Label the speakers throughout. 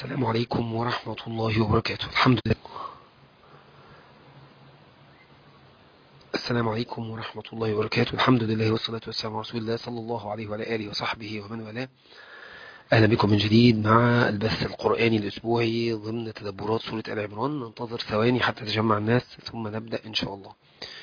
Speaker 1: السلام عليكم ورحمة الله وبركاته الحمد لله السلام عليكم ورحمة الله وبركاته الحمد لله والصلاة والسلام على رسول الله صلى الله عليه وعلى آله وصحبه ومن والاه أهلا بكم من جديد مع البث القرآني الأسبوعي ضمن تدبرات سورة آل عمران ننتظر ثواني حتى تجمع الناس ثم نبدأ إن شاء الله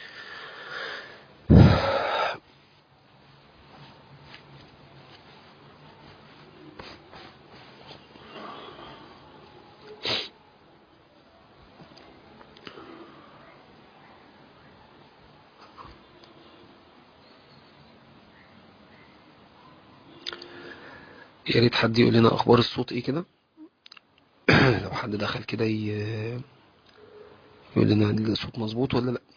Speaker 1: يا ريت حد يقول لنا اخبار الصوت ايه كده لو حد دخل كده ي- يقول لنا الصوت مظبوط ولا لا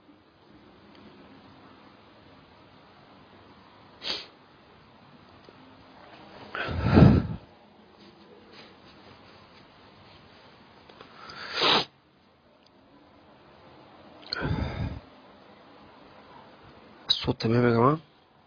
Speaker 1: الصوت تمام يا جماعة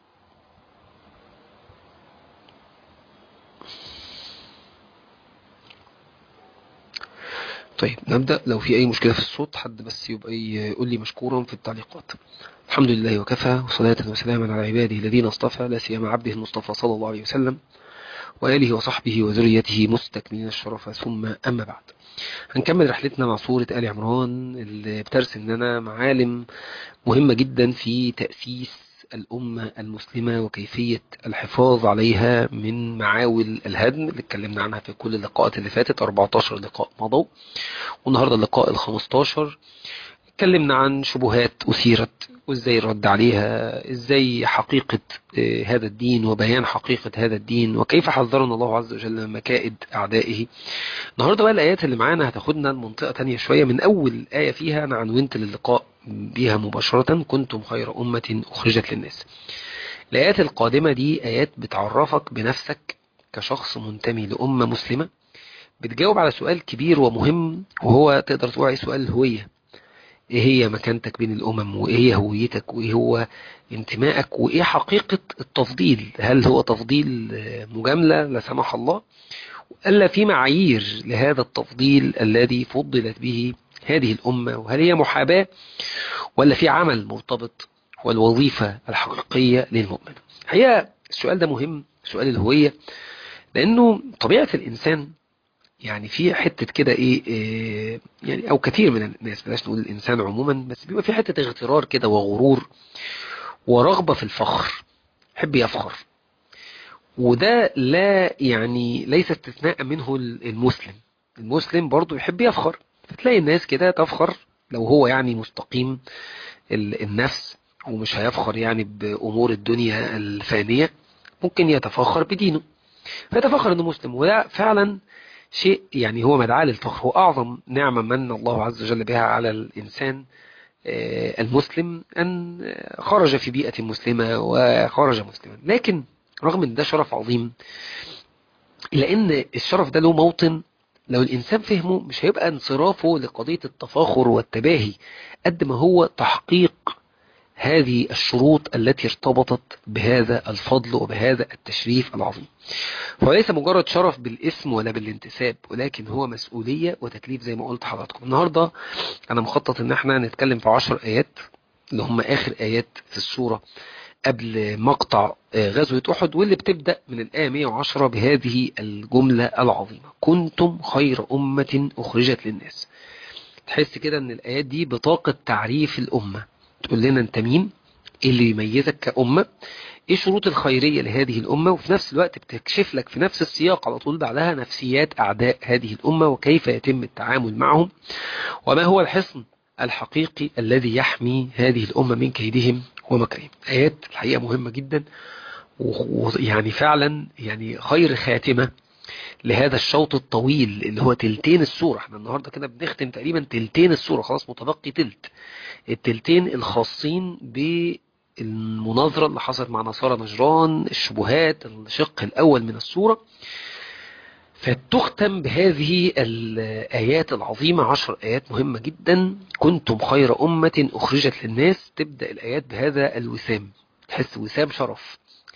Speaker 1: طيب نبدأ لو في أي مشكلة في الصوت حد بس يبقى يقول لي مشكورا في التعليقات الحمد لله وكفى وصلاة وسلاما على عباده الذين اصطفى لا سيما عبده المصطفى صلى الله عليه وسلم وآله وصحبه وذريته مستكملين الشرف ثم أما بعد هنكمل رحلتنا مع سورة آل عمران اللي بترسم لنا معالم مهمة جدا في تأسيس الأمة المسلمة وكيفية الحفاظ عليها من معاول الهدم اللي اتكلمنا عنها في كل اللقاءات اللي فاتت 14 لقاء مضوا والنهاردة اللقاء ال 15 اتكلمنا عن شبهات أثيرت وازاي الرد عليها ازاي حقيقة آه، هذا الدين وبيان حقيقة هذا الدين وكيف حذرنا الله عز وجل من مكائد أعدائه النهاردة بقى الآيات اللي معانا هتاخدنا لمنطقة تانية شوية من أول آية فيها أنا عنونت للقاء بيها مباشرة كنتم خير أمة أخرجت للناس الآيات القادمة دي آيات بتعرفك بنفسك كشخص منتمي لأمة مسلمة بتجاوب على سؤال كبير ومهم وهو تقدر تقول عليه سؤال الهوية ايه هي مكانتك بين الامم وايه هي هويتك وايه هو انتمائك وايه حقيقة التفضيل هل هو تفضيل آه، مجاملة لا سمح الله ألا في معايير لهذا التفضيل الذي فضلت به هذه الأمة وهل هي محاباة ولا في عمل مرتبط والوظيفة الحقيقية للمؤمن الحقيقة السؤال ده مهم سؤال الهوية لأنه طبيعة الإنسان يعني في حتة كده إيه, إيه يعني أو كثير من الناس بلاش نقول الإنسان عموما بس بيبقى في حتة اغترار كده وغرور ورغبة في الفخر يحب يفخر وده لا يعني ليس استثناء منه المسلم المسلم برضو يحب يفخر فتلاقي الناس كده تفخر لو هو يعني مستقيم ال- النفس ومش هيفخر يعني بأمور الدنيا الفانية ممكن يتفخر بدينه فيتفخر انه مسلم وده فعلا شيء يعني هو مدعاة للفخر هو أعظم نعمة من الله عز وجل بها على الإنسان آه، المسلم أن آه، خرج في بيئة مسلمة وخرج مسلما لكن رغم ان ده شرف عظيم إلا أن الشرف ده له موطن لو الإنسان فهمه مش هيبقى انصرافه لقضية التفاخر والتباهي قد ما هو تحقيق هذه الشروط التي ارتبطت بهذا الفضل وبهذا التشريف العظيم فليس مجرد شرف بالاسم ولا بالانتساب ولكن هو مسؤولية وتكليف زي ما قلت حضراتكم النهاردة أنا مخطط إن احنا نتكلم في عشر آيات اللي هم آخر آيات في السورة قبل مقطع آه، غزوة أحد واللي بتبدأ من الآية 110 بهذه الجملة العظيمة كنتم خير أمة أخرجت للناس تحس كده ان الآيات دي بطاقة تعريف الأمة تقول لنا انت مين ايه اللي يميزك كأمة ايه شروط الخيرية لهذه الأمة وفي نفس الوقت بتكشف لك في نفس السياق على طول بعدها نفسيات أعداء هذه الأمة وكيف يتم التعامل معهم وما هو الحصن الحقيقي الذي يحمي هذه الأمة من كيدهم ومكرهم آيات الحقيقة مهمة جدا ويعني فعلا يعني خير خاتمة لهذا الشوط الطويل اللي هو تلتين السورة احنا النهاردة كده بنختم تقريبا تلتين السورة خلاص متبقي تلت التلتين الخاصين بالمناظرة اللي حصلت مع نصارى نجران الشبهات الشق الأول من السورة فتختم بهذه الآيات العظيمة عشر آيات مهمة جدا كنتم خير أمة أخرجت للناس تبدأ الآيات بهذا الوسام تحس وسام شرف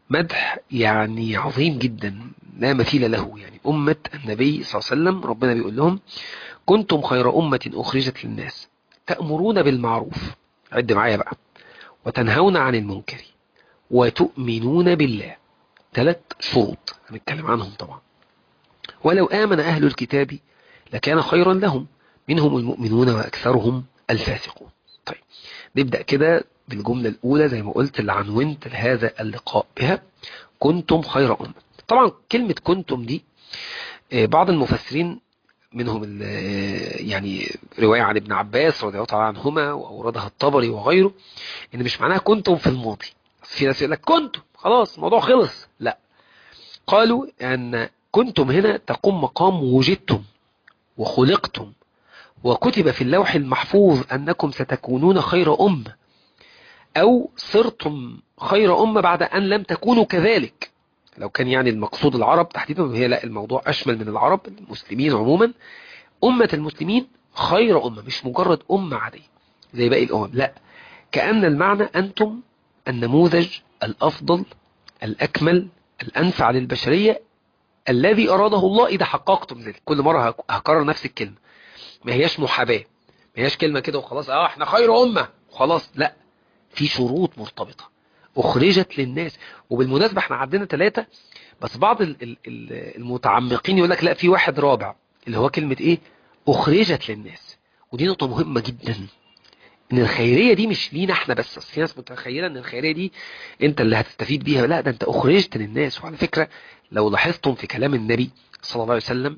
Speaker 1: مدح يعني عظيم جدا لا مثيل له يعني أمة النبي صلى الله عليه وسلم ربنا بيقول لهم كنتم خير أمة أخرجت للناس تأمرون بالمعروف عد معايا بقى وتنهون عن المنكر وتؤمنون بالله ثلاث شروط هنتكلم عنهم طبعا ولو آمن أهل الكتاب لكان خيرا لهم منهم المؤمنون وأكثرهم الفاسقون طيب نبدأ كده بالجملة الأولى زي ما قلت اللي عنونت لهذا اللقاء بها كنتم خير أمة طبعا كلمة كنتم دي بعض المفسرين منهم يعني رواية عن ابن عباس رضي الله تعالى عنهما وأوردها الطبري وغيره إن مش معناها كنتم في الماضي في ناس يقول لك كنتم خلاص الموضوع خلص لا قالوا أن كنتم هنا تقوم مقام وجدتم وخلقتم وكتب في اللوح المحفوظ أنكم ستكونون خير أمة أو صرتم خير أمة بعد أن لم تكونوا كذلك لو كان يعني المقصود العرب تحديدا هي لا الموضوع أشمل من العرب المسلمين عموما أمة المسلمين خير أمة مش مجرد أمة عادية زي باقي الأمم لا كأن المعنى أنتم النموذج الأفضل الأكمل الأنفع للبشرية الذي أراده الله إذا حققتم ذلك كل مرة هكرر نفس الكلمة ما هياش محاباة ما هياش كلمة كده وخلاص اه احنا خير أمة وخلاص لا في شروط مرتبطة أخرجت للناس وبالمناسبة احنا عندنا ثلاثة بس بعض المتعمقين يقول لك لا في واحد رابع اللي هو كلمة ايه أخرجت للناس ودي نقطة مهمة جدا ان الخيرية دي مش لينا احنا بس اصل في ناس متخيلة ان الخيرية دي انت اللي هتستفيد بيها لا ده انت اخرجت للناس وعلى فكرة لو لاحظتم في كلام النبي صلى الله عليه وسلم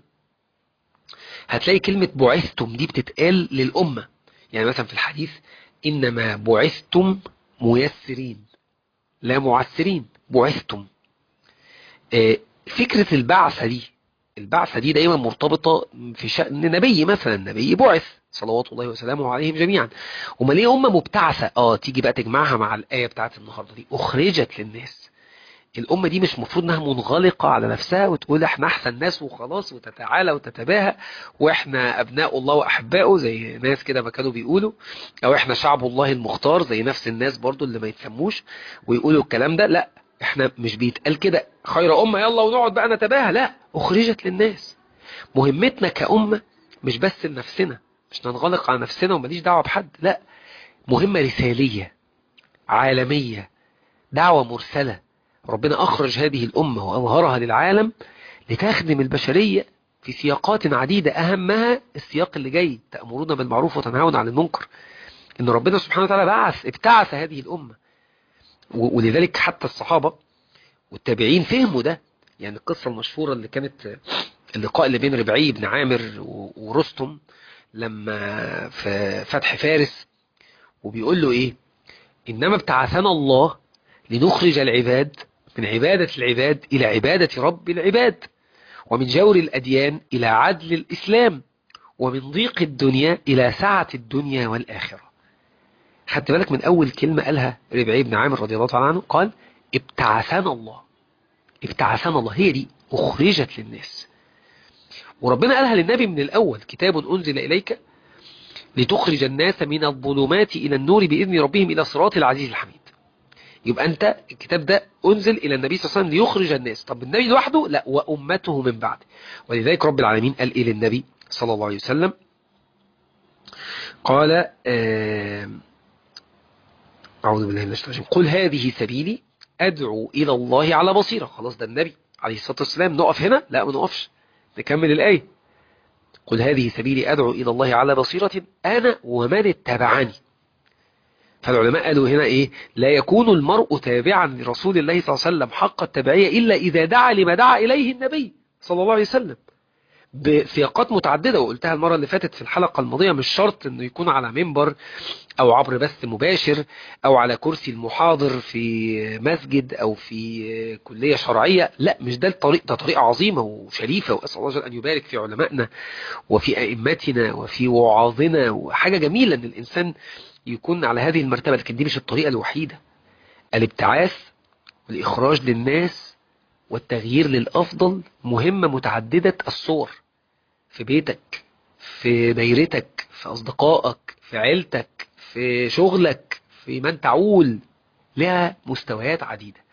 Speaker 1: هتلاقي كلمة بعثتم دي بتتقال للأمة يعني مثلا في الحديث إنما بعثتم ميسرين لا معسرين بعثتم فكرة البعثة دي البعثة دي دايما مرتبطة في شأن نبي مثلا نبي بعث صلوات الله وسلامه عليهم جميعا وما ليه أمة مبتعثة اه تيجي بقى تجمعها مع الآية بتاعت النهاردة دي أخرجت للناس الأمة دي مش مفروض انها منغلقة على نفسها وتقول احنا احسن ناس وخلاص وتتعالى وتتباهى واحنا ابناء الله واحبائه زي ناس كده ما كانوا بيقولوا او احنا شعب الله المختار زي نفس الناس برضو اللي ما يتسموش ويقولوا الكلام ده لا احنا مش بيتقال كده خير أمة يلا ونقعد بقى نتباهى لا أخرجت للناس مهمتنا كأمة مش بس لنفسنا مش ننغلق على نفسنا وماليش دعوة بحد لا مهمة رسالية عالمية دعوة مرسلة ربنا أخرج هذه الأمة وأظهرها للعالم لتخدم البشرية في سياقات عديدة أهمها السياق اللي جاي تأمرون بالمعروف وتنهون عن المنكر إن ربنا سبحانه وتعالى بعث ابتعث هذه الأمة ولذلك حتى الصحابة والتابعين فهموا ده يعني القصة المشهورة اللي كانت اللقاء اللي بين ربعي بن عامر ورستم لما في فتح فارس وبيقول له ايه انما ابتعثنا الله لنخرج العباد من عبادة العباد الى عبادة رب العباد ومن جور الاديان الى عدل الاسلام ومن ضيق الدنيا الى سعة الدنيا والاخرة خدت بالك من اول كلمة قالها ربعي بن عامر رضي الله تعالى عنه قال ابتعثنا الله ابتعثنا الله هي دي اخرجت للناس وربنا قالها للنبي من الأول كتاب أنزل إليك لتخرج الناس من الظلمات إلى النور بإذن ربهم إلى صراط العزيز الحميد يبقى أنت الكتاب ده أنزل إلى النبي صلى الله عليه وسلم ليخرج الناس طب النبي لوحده لا وأمته من بعد ولذلك رب العالمين قال إيه للنبي صلى الله عليه وسلم قال آه أعوذ بالله من الشيطان قل هذه سبيلي أدعو إلى الله على بصيرة خلاص ده النبي عليه الصلاة والسلام نقف هنا لا ما نقفش نكمل الآية قل هذه سبيلي أدعو إلى الله على بصيرة أنا ومن اتبعني فالعلماء قالوا هنا إيه لا يكون المرء تابعا لرسول الله صلى الله عليه وسلم حق التبعية إلا إذا دعا لما دعا إليه النبي صلى الله عليه وسلم بسياقات متعددة وقلتها المرة اللي فاتت في الحلقة الماضية مش شرط انه يكون على منبر او عبر بث مباشر او على كرسي المحاضر في مسجد او في كلية شرعية لا مش ده الطريق ده طريقة عظيمة وشريفة واسأل الله ان يبارك في علمائنا وفي ائمتنا وفي وعاظنا وحاجة جميلة ان الانسان يكون على هذه المرتبة لكن دي مش الطريقة الوحيدة الابتعاث والاخراج للناس والتغيير للأفضل مهمة متعددة الصور في بيتك في دايرتك في أصدقائك في عيلتك في شغلك في من تعول لها مستويات عديدة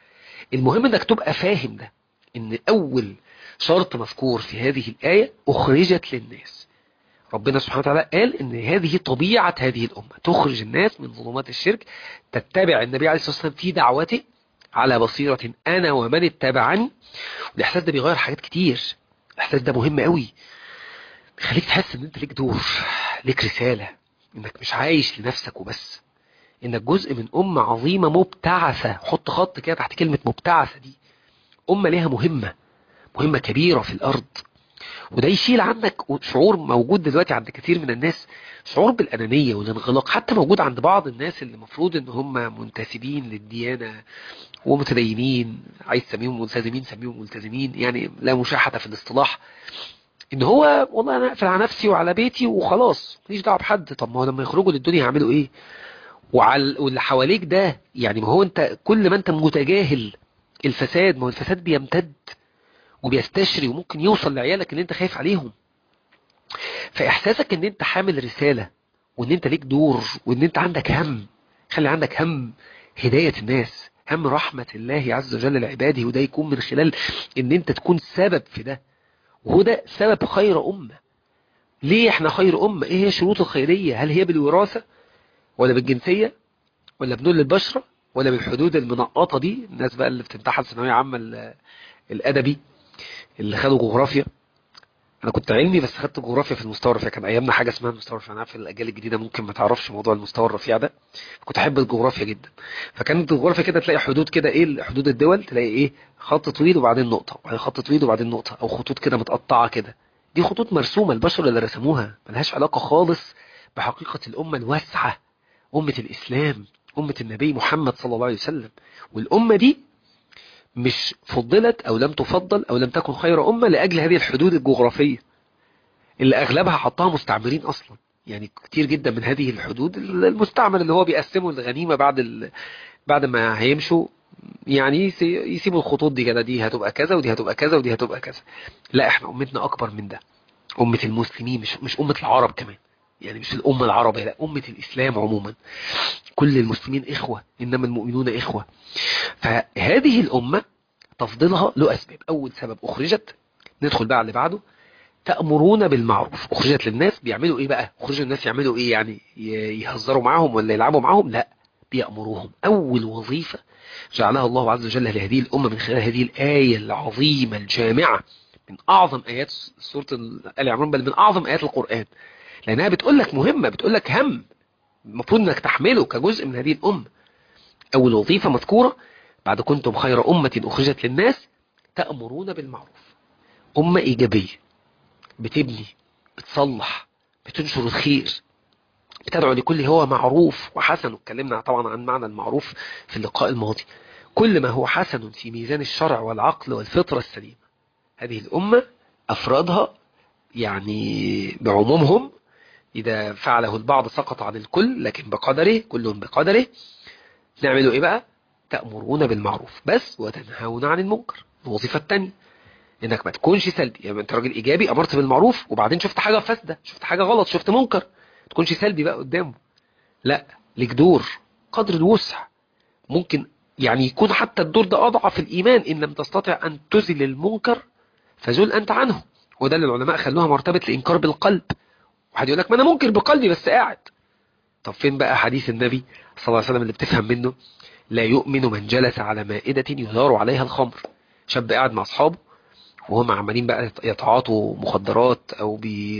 Speaker 1: المهم انك تبقى فاهم ده ان اول شرط مذكور في هذه الآية اخرجت للناس ربنا سبحانه وتعالى قال ان هذه طبيعة هذه الأمة تخرج الناس من ظلمات الشرك تتبع النبي عليه الصلاة والسلام في دعوته على بصيرة أنا ومن اتبعني والإحساس ده بيغير حاجات كتير الإحساس ده مهم قوي بيخليك تحس ان انت ليك دور ليك رسالة انك مش عايش لنفسك وبس انك جزء من أمة عظيمة مبتعثة حط خط كده تحت كلمة مبتعثة دي أمة ليها مهمة مهمة كبيرة في الأرض وده يشيل عنك شعور موجود دلوقتي عند كثير من الناس شعور بالأنانية والانغلاق حتى موجود عند بعض الناس اللي المفروض ان هم منتسبين للديانة ومتدينين عايز تسميهم ملتزمين سميهم ملتزمين يعني لا مشاحة في الاصطلاح ان هو والله انا اقفل على نفسي وعلى بيتي وخلاص ماليش دعوه بحد طب ما هو لما يخرجوا للدنيا يعملوا ايه وعلى واللي حواليك ده يعني ما هو انت كل ما انت متجاهل الفساد ما هو الفساد بيمتد وبيستشري وممكن يوصل لعيالك اللي انت خايف عليهم فاحساسك ان انت حامل رسالة وان انت ليك دور وان انت عندك هم خلي عندك هم هداية الناس هم رحمة الله عز وجل لعباده وده يكون من خلال ان انت تكون سبب في ده وهو ده سبب خير أمة ليه احنا خير أمة ايه هي شروط الخيرية هل هي بالوراثة ولا بالجنسية ولا بنول البشرة ولا بالحدود المنقطة دي الناس بقى اللي بتمتحن ثانوية عامة الأدبي اللي خدوا جغرافيا انا كنت علمي بس خدت جغرافيا في المستوى الرفيع كان ايامنا حاجه اسمها المستوى الرفيع انا عارف الاجيال الجديده ممكن ما تعرفش موضوع المستوى الرفيع ده كنت احب الجغرافيا جدا فكانت الجغرافيا كده تلاقي حدود كده ايه حدود الدول تلاقي ايه خط طويل وبعدين نقطه وبعدين خط طويل وبعدين نقطه او خطوط كده متقطعه كده دي خطوط مرسومه البشر اللي رسموها ملهاش علاقه خالص بحقيقه الامه الواسعه امه الاسلام امه النبي محمد صلى الله عليه وسلم والامه دي مش فضلت او لم تفضل او لم تكن خير امه لاجل هذه الحدود الجغرافيه اللي اغلبها حطها مستعمرين اصلا يعني كتير جدا من هذه الحدود المستعمر اللي هو بيقسمه الغنيمه بعد ال... بعد ما هيمشوا يعني يسيبوا الخطوط دي كده دي هتبقى كذا ودي هتبقى كذا ودي هتبقى كذا لا احنا امتنا اكبر من ده امه المسلمين مش مش امه العرب كمان يعني مش الامه العربيه لا امه الاسلام عموما كل المسلمين اخوه انما المؤمنون اخوه فهذه الامه تفضيلها له اسباب اول سبب اخرجت ندخل بقى على اللي بعده تأمرون بالمعروف أخرجت للناس بيعملوا إيه بقى أخرجوا الناس يعملوا إيه يعني يهزروا معاهم ولا يلعبوا معاهم لا بيأمروهم أول وظيفة جعلها الله عز وجل لهذه الأمة من خلال هذه الآية العظيمة الجامعة من أعظم آيات سورة آل عمران بل من أعظم آيات القرآن لأنها بتقول لك مهمة بتقول لك هم المفروض أنك تحمله كجزء من هذه الأمة أول وظيفة مذكورة بعد كنتم خير أمة أخرجت للناس تأمرون بالمعروف أمة إيجابية بتبني بتصلح بتنشر الخير بتدعو لكل هو معروف وحسن اتكلمنا طبعا عن معنى المعروف في اللقاء الماضي كل ما هو حسن في ميزان الشرع والعقل والفطرة السليمة هذه الأمة أفرادها يعني بعمومهم إذا فعله البعض سقط عن الكل لكن بقدره كل بقدره نعملوا إيه بقى تأمرون بالمعروف بس وتنهون عن المنكر الوظيفة الثانية انك ما تكونش سلبي يعني انت راجل ايجابي امرت بالمعروف وبعدين شفت حاجه فاسده شفت حاجه غلط شفت منكر ما تكونش سلبي بقى قدامه لا ليك دور قدر الوسع ممكن يعني يكون حتى الدور ده اضعف الايمان ان لم تستطع ان تزل المنكر فزل انت عنه وده اللي العلماء خلوها مرتبه الانكار بالقلب واحد يقول لك ما انا منكر بقلبي بس قاعد طب فين بقى حديث النبي صلى الله عليه وسلم اللي بتفهم منه لا يؤمن من جلس على مائدة يدار عليها الخمر شاب قاعد مع اصحابه وهم عمالين بقى يتعاطوا مخدرات او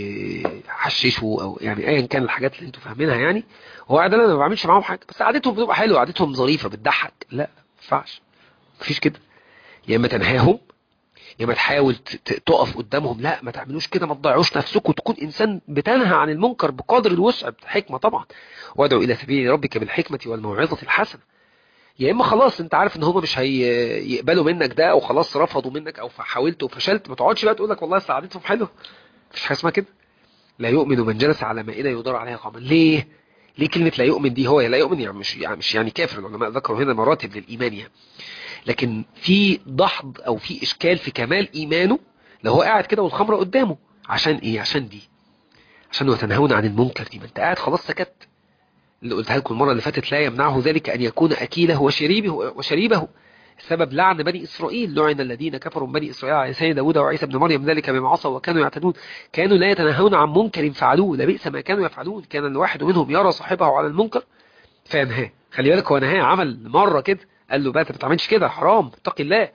Speaker 1: بيحششوا او يعني ايا كان الحاجات اللي انتوا فاهمينها يعني هو قاعد انا ما بعملش معاهم حاجه بس قعدتهم بتبقى حلوه قعدتهم ظريفه بتضحك لا ما ينفعش مفيش كده يا اما تنهاهم يا اما تحاول تقف قدامهم لا ما تعملوش كده ما تضيعوش نفسكم تكون انسان بتنهى عن المنكر بقدر الوسع بحكمه طبعا وادعو الى سبيل ربك بالحكمه والموعظه الحسنه يا اما خلاص انت عارف ان هم مش هيقبلوا منك ده او خلاص رفضوا منك او حاولت وفشلت ما تقعدش بقى تقول لك والله سعادتهم حلوه مفيش حاجه اسمها كده لا يؤمن من جلس على مائده يدار عليها قاما ليه ليه كلمه لا يؤمن دي هو لا يؤمن يعني مش يعني مش يعني كافر العلماء ذكروا هنا مراتب للايمان يعني لكن في دحض او في اشكال في كمال ايمانه لو هو قاعد كده والخمره قدامه عشان ايه عشان دي عشان وتنهون عن المنكر دي ما انت قاعد خلاص سكت اللي قلتها لكم المرة اللي فاتت لا يمنعه ذلك أن يكون أكيله وشريبه, وشريبه سبب لعن بني إسرائيل لعن الذين كفروا من بني إسرائيل على لسان داود وعيسى بن مريم ذلك بما عصوا وكانوا يعتدون كانوا لا يتناهون عن منكر فعلوه لبئس ما كانوا يفعلون كان الواحد منهم يرى صاحبه على المنكر فينهاه خلي بالك هو نهاه عمل مرة كده قال له بقى انت ما تعملش كده حرام اتقي الله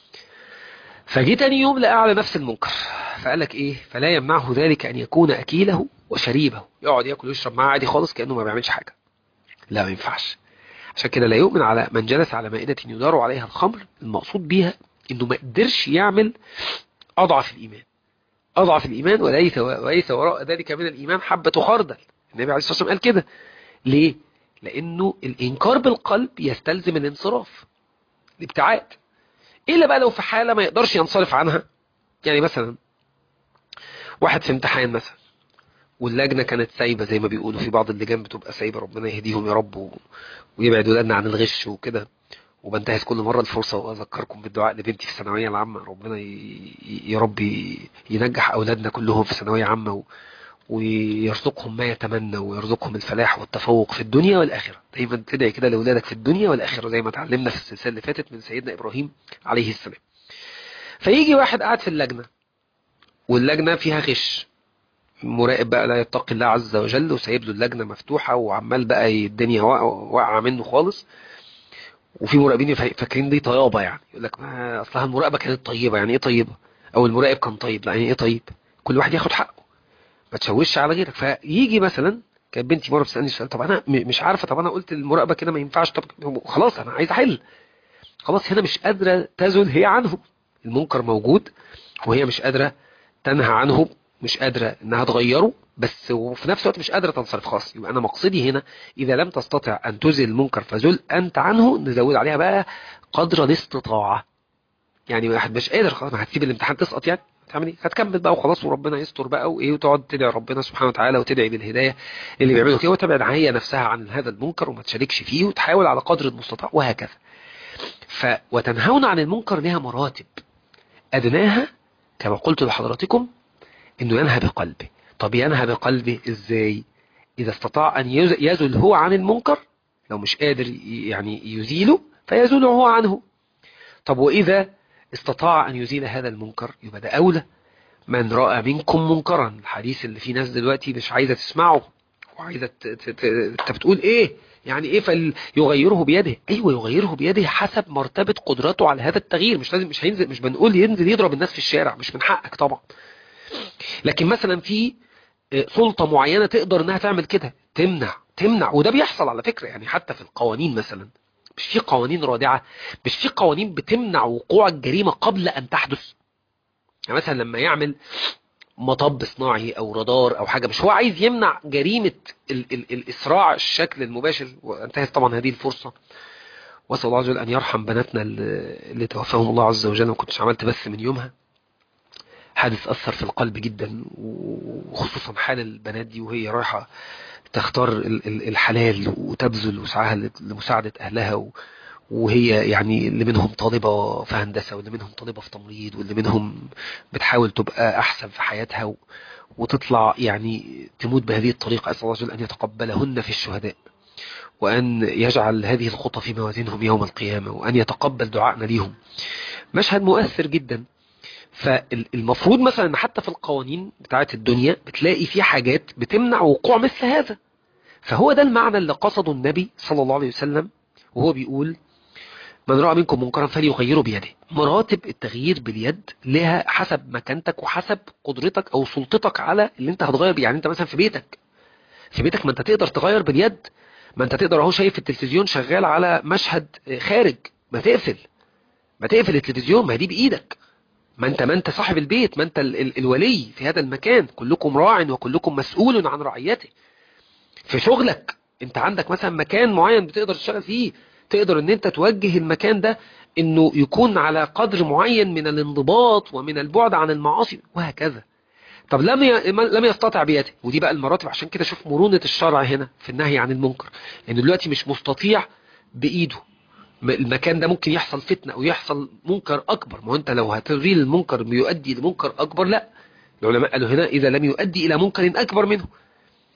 Speaker 1: فجي تاني يوم لقى على نفس المنكر فقال لك ايه فلا يمنعه ذلك ان يكون اكيله وشريبه يقعد ياكل ويشرب معاه عادي خالص كانه ما بيعملش حاجه لا ما ينفعش عشان كده لا يؤمن على من جلس على مائدة يدار عليها الخمر المقصود بيها انه ما قدرش يعمل اضعف الايمان اضعف الايمان وليس وليس وراء ذلك من الايمان حبة خردل النبي عليه الصلاة والسلام قال كده ليه لانه الانكار بالقلب يستلزم الانصراف الابتعاد الا بقى لو في حالة ما يقدرش ينصرف عنها يعني مثلا واحد في امتحان مثلا واللجنة كانت سايبة زي ما بيقولوا في بعض اللجان بتبقى سايبة ربنا يهديهم يا رب و... ويبعد ولادنا عن الغش وكده وبنتهز كل مرة الفرصة وأذكركم بالدعاء لبنتي في الثانوية العامة ربنا ي... يا رب ينجح أولادنا كلهم في ثانوية عامة و... ويرزقهم ما يتمنى ويرزقهم الفلاح والتفوق في الدنيا والآخرة دايما تدعي كده لأولادك في الدنيا والآخرة زي ما اتعلمنا في السلسلة اللي فاتت من سيدنا إبراهيم عليه السلام فيجي واحد قاعد في اللجنة واللجنة فيها غش مراقب بقى لا يتقي الله عز وجل وسايب له اللجنة مفتوحة وعمال بقى الدنيا واقعة منه خالص وفي مراقبين فاكرين دي طيابة يعني يقول لك ما اصلها المراقبة كانت طيبة يعني ايه طيبة او المراقب كان طيب لا يعني ايه طيب كل واحد ياخد حقه ما تشوشش على غيرك فيجي مثلا كانت بنتي مرة بتسألني سؤال طب انا مش عارفة طب انا قلت المراقبة كده ما ينفعش طب خلاص انا عايز احل خلاص هنا مش قادرة تزل هي عنه المنكر موجود وهي مش قادرة تنهى عنه مش قادرة انها تغيره بس وفي نفس الوقت مش قادرة تنصرف خاص يبقى انا مقصدي هنا اذا لم تستطع ان تزل المنكر فزل انت عنه نزود عليها بقى قدر الاستطاعة يعني واحد مش قادر خلاص ما هتسيب الامتحان تسقط يعني هتعمل ايه هتكمل بقى وخلاص وربنا يستر بقى وايه وتقعد تدعي ربنا سبحانه وتعالى وتدعي بالهدايه اللي بيعمله كده وتبعد هي نفسها عن هذا المنكر وما تشاركش فيه وتحاول على قدر المستطاع وهكذا ف وتنهون عن المنكر لها مراتب ادناها كما قلت لحضراتكم انه ينهى بقلبه طب ينهى بقلبه ازاي اذا استطاع ان يزل هو عن المنكر لو مش قادر يعني يزيله فيزول هو عنه طب واذا استطاع ان يزيل هذا المنكر يبقى ده اولى من رأى منكم منكرا الحديث اللي في ناس دلوقتي مش عايزة تسمعه وعايزة انت بتقول ايه يعني ايه فيغيره بيده ايوه يغيره بيده حسب مرتبة قدرته على هذا التغيير مش لازم مش هينزل مش بنقول ينزل يضرب الناس في الشارع مش من حقك طبعا لكن مثلا في سلطة معينة تقدر انها تعمل كده تمنع تمنع وده بيحصل على فكرة يعني حتى في القوانين مثلا مش في قوانين رادعة مش في قوانين بتمنع وقوع الجريمة قبل ان تحدث يعني مثلا لما يعمل مطب صناعي او رادار او حاجة مش هو عايز يمنع جريمة ال ال الاسراع الشكل المباشر وانتهت طبعا هذه الفرصة واسال الله عز وجل ان يرحم بناتنا اللي توفاهم الله عز وجل ما كنتش عملت بث من يومها حادث أثر في القلب جدا وخصوصا حال البنات دي وهي رايحة تختار الحلال وتبذل وسعها لمساعدة أهلها وهي يعني اللي منهم طالبة في هندسة واللي منهم طالبة في تمريض واللي منهم بتحاول تبقى أحسن في حياتها وتطلع يعني تموت بهذه الطريقة أسأل الله عز وجل أن يتقبلهن في الشهداء وأن يجعل هذه الخطى في موازينهم يوم القيامة وأن يتقبل دعائنا ليهم مشهد مؤثر جدا فالمفروض مثلا ان حتى في القوانين بتاعت الدنيا بتلاقي في حاجات بتمنع وقوع مثل هذا فهو ده المعنى اللي قصده النبي صلى الله عليه وسلم وهو بيقول من رأى منكم منكرا فليغيره بيده مراتب التغيير باليد لها حسب مكانتك وحسب قدرتك او سلطتك على اللي انت هتغير بيه يعني انت مثلا في بيتك في بيتك ما انت تقدر تغير باليد ما انت تقدر اهو شايف التلفزيون شغال على مشهد خارج ما تقفل ما تقفل التلفزيون ما دي بايدك ما انت ما انت صاحب البيت ما انت ال ال الولي في هذا المكان كلكم راع وكلكم مسؤول عن رعيته في شغلك انت عندك مثلا مكان معين بتقدر تشتغل فيه تقدر ان انت توجه المكان ده انه يكون على قدر معين من الانضباط ومن البعد عن المعاصي وهكذا طب لم لم يستطع بيده ودي بقى المراتب عشان كده شوف مرونة الشرع هنا في النهي عن المنكر لان دلوقتي مش مستطيع بايده المكان ده ممكن يحصل فتنة او يحصل منكر اكبر ما هو انت لو هتري المنكر يؤدي لمنكر اكبر لا العلماء قالوا هنا اذا لم يؤدي الى منكر اكبر منه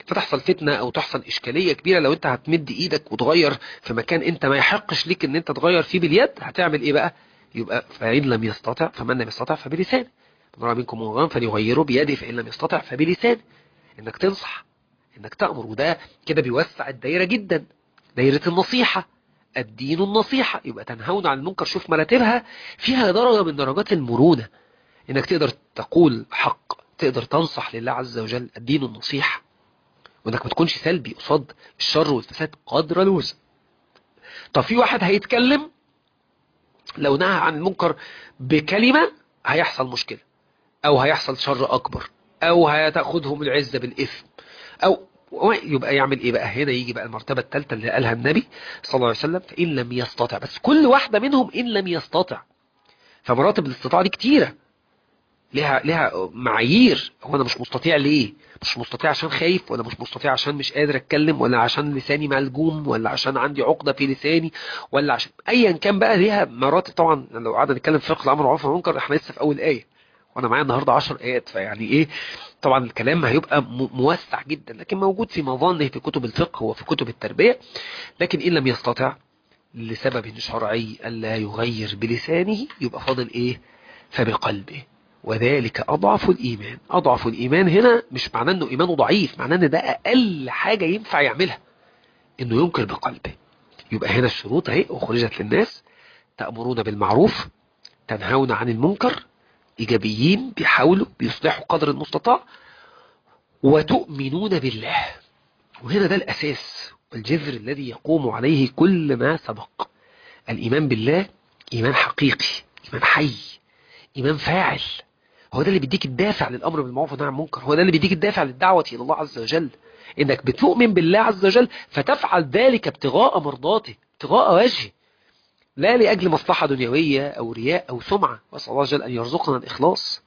Speaker 1: فتحصل فتنة او تحصل اشكالية كبيرة لو انت هتمد ايدك وتغير في مكان انت ما يحقش ليك ان انت تغير فيه باليد هتعمل ايه بقى يبقى فإن لم يستطع فمن لم يستطع فبلسانه من رأى منكم منغرا فليغيره بيده فإن لم يستطع فبلسانه انك تنصح انك تأمر وده كده بيوسع الدائرة جدا دائرة النصيحة الدين النصيحة يبقى تنهون عن المنكر شوف مراتبها فيها درجة من درجات المرونة انك تقدر تقول حق تقدر تنصح لله عز وجل الدين النصيحة وانك ما تكونش سلبي قصاد الشر والفساد قدر الوسع طب في واحد هيتكلم لو نهى عن المنكر بكلمة هيحصل مشكلة او هيحصل شر اكبر او هتاخدهم العزة بالاثم او يبقى يعمل ايه بقى هنا يجي بقى المرتبة الثالثة اللي قالها النبي صلى الله عليه وسلم فإن لم يستطع بس كل واحدة منهم إن لم يستطع فمراتب الاستطاعة دي كتيرة لها لها معايير هو انا مش مستطيع ليه مش مستطيع عشان خايف ولا مش مستطيع عشان مش قادر اتكلم ولا عشان لساني ملجوم ولا عشان عندي عقدة في لساني ولا عشان ايا كان بقى ليها مراتب طبعا لو قعدنا نتكلم في فقه الامر والمعروف والمنكر احنا لسه في اول ايه وانا معايا النهارده 10 ايات فيعني ايه طبعا الكلام هيبقى موسع جدا لكن موجود في مظانه في كتب الفقه وفي كتب التربية لكن ان لم يستطع لسبب شرعي الا يغير بلسانه يبقى فاضل ايه فبقلبه وذلك أضعف الإيمان أضعف الإيمان هنا مش معناه أنه إيمانه ضعيف معناه أن ده أقل حاجة ينفع يعملها أنه ينكر بقلبه يبقى هنا الشروط اهي أخرجت للناس تأمرون بالمعروف تنهون عن المنكر إيجابيين بيحاولوا بيصلحوا قدر المستطاع وتؤمنون بالله وهنا ده الأساس والجذر الذي يقوم عليه كل ما سبق الإيمان بالله إيمان حقيقي إيمان حي إيمان فاعل هو ده اللي بيديك الدافع للأمر بالمعروف والنهي عن المنكر هو ده اللي بيديك الدافع للدعوة إلى الله عز وجل إنك بتؤمن بالله عز وجل فتفعل ذلك ابتغاء مرضاته ابتغاء وجهه لا لأجل مصلحة دنيوية أو رياء أو سمعة وأسأل الله جل أن يرزقنا الإخلاص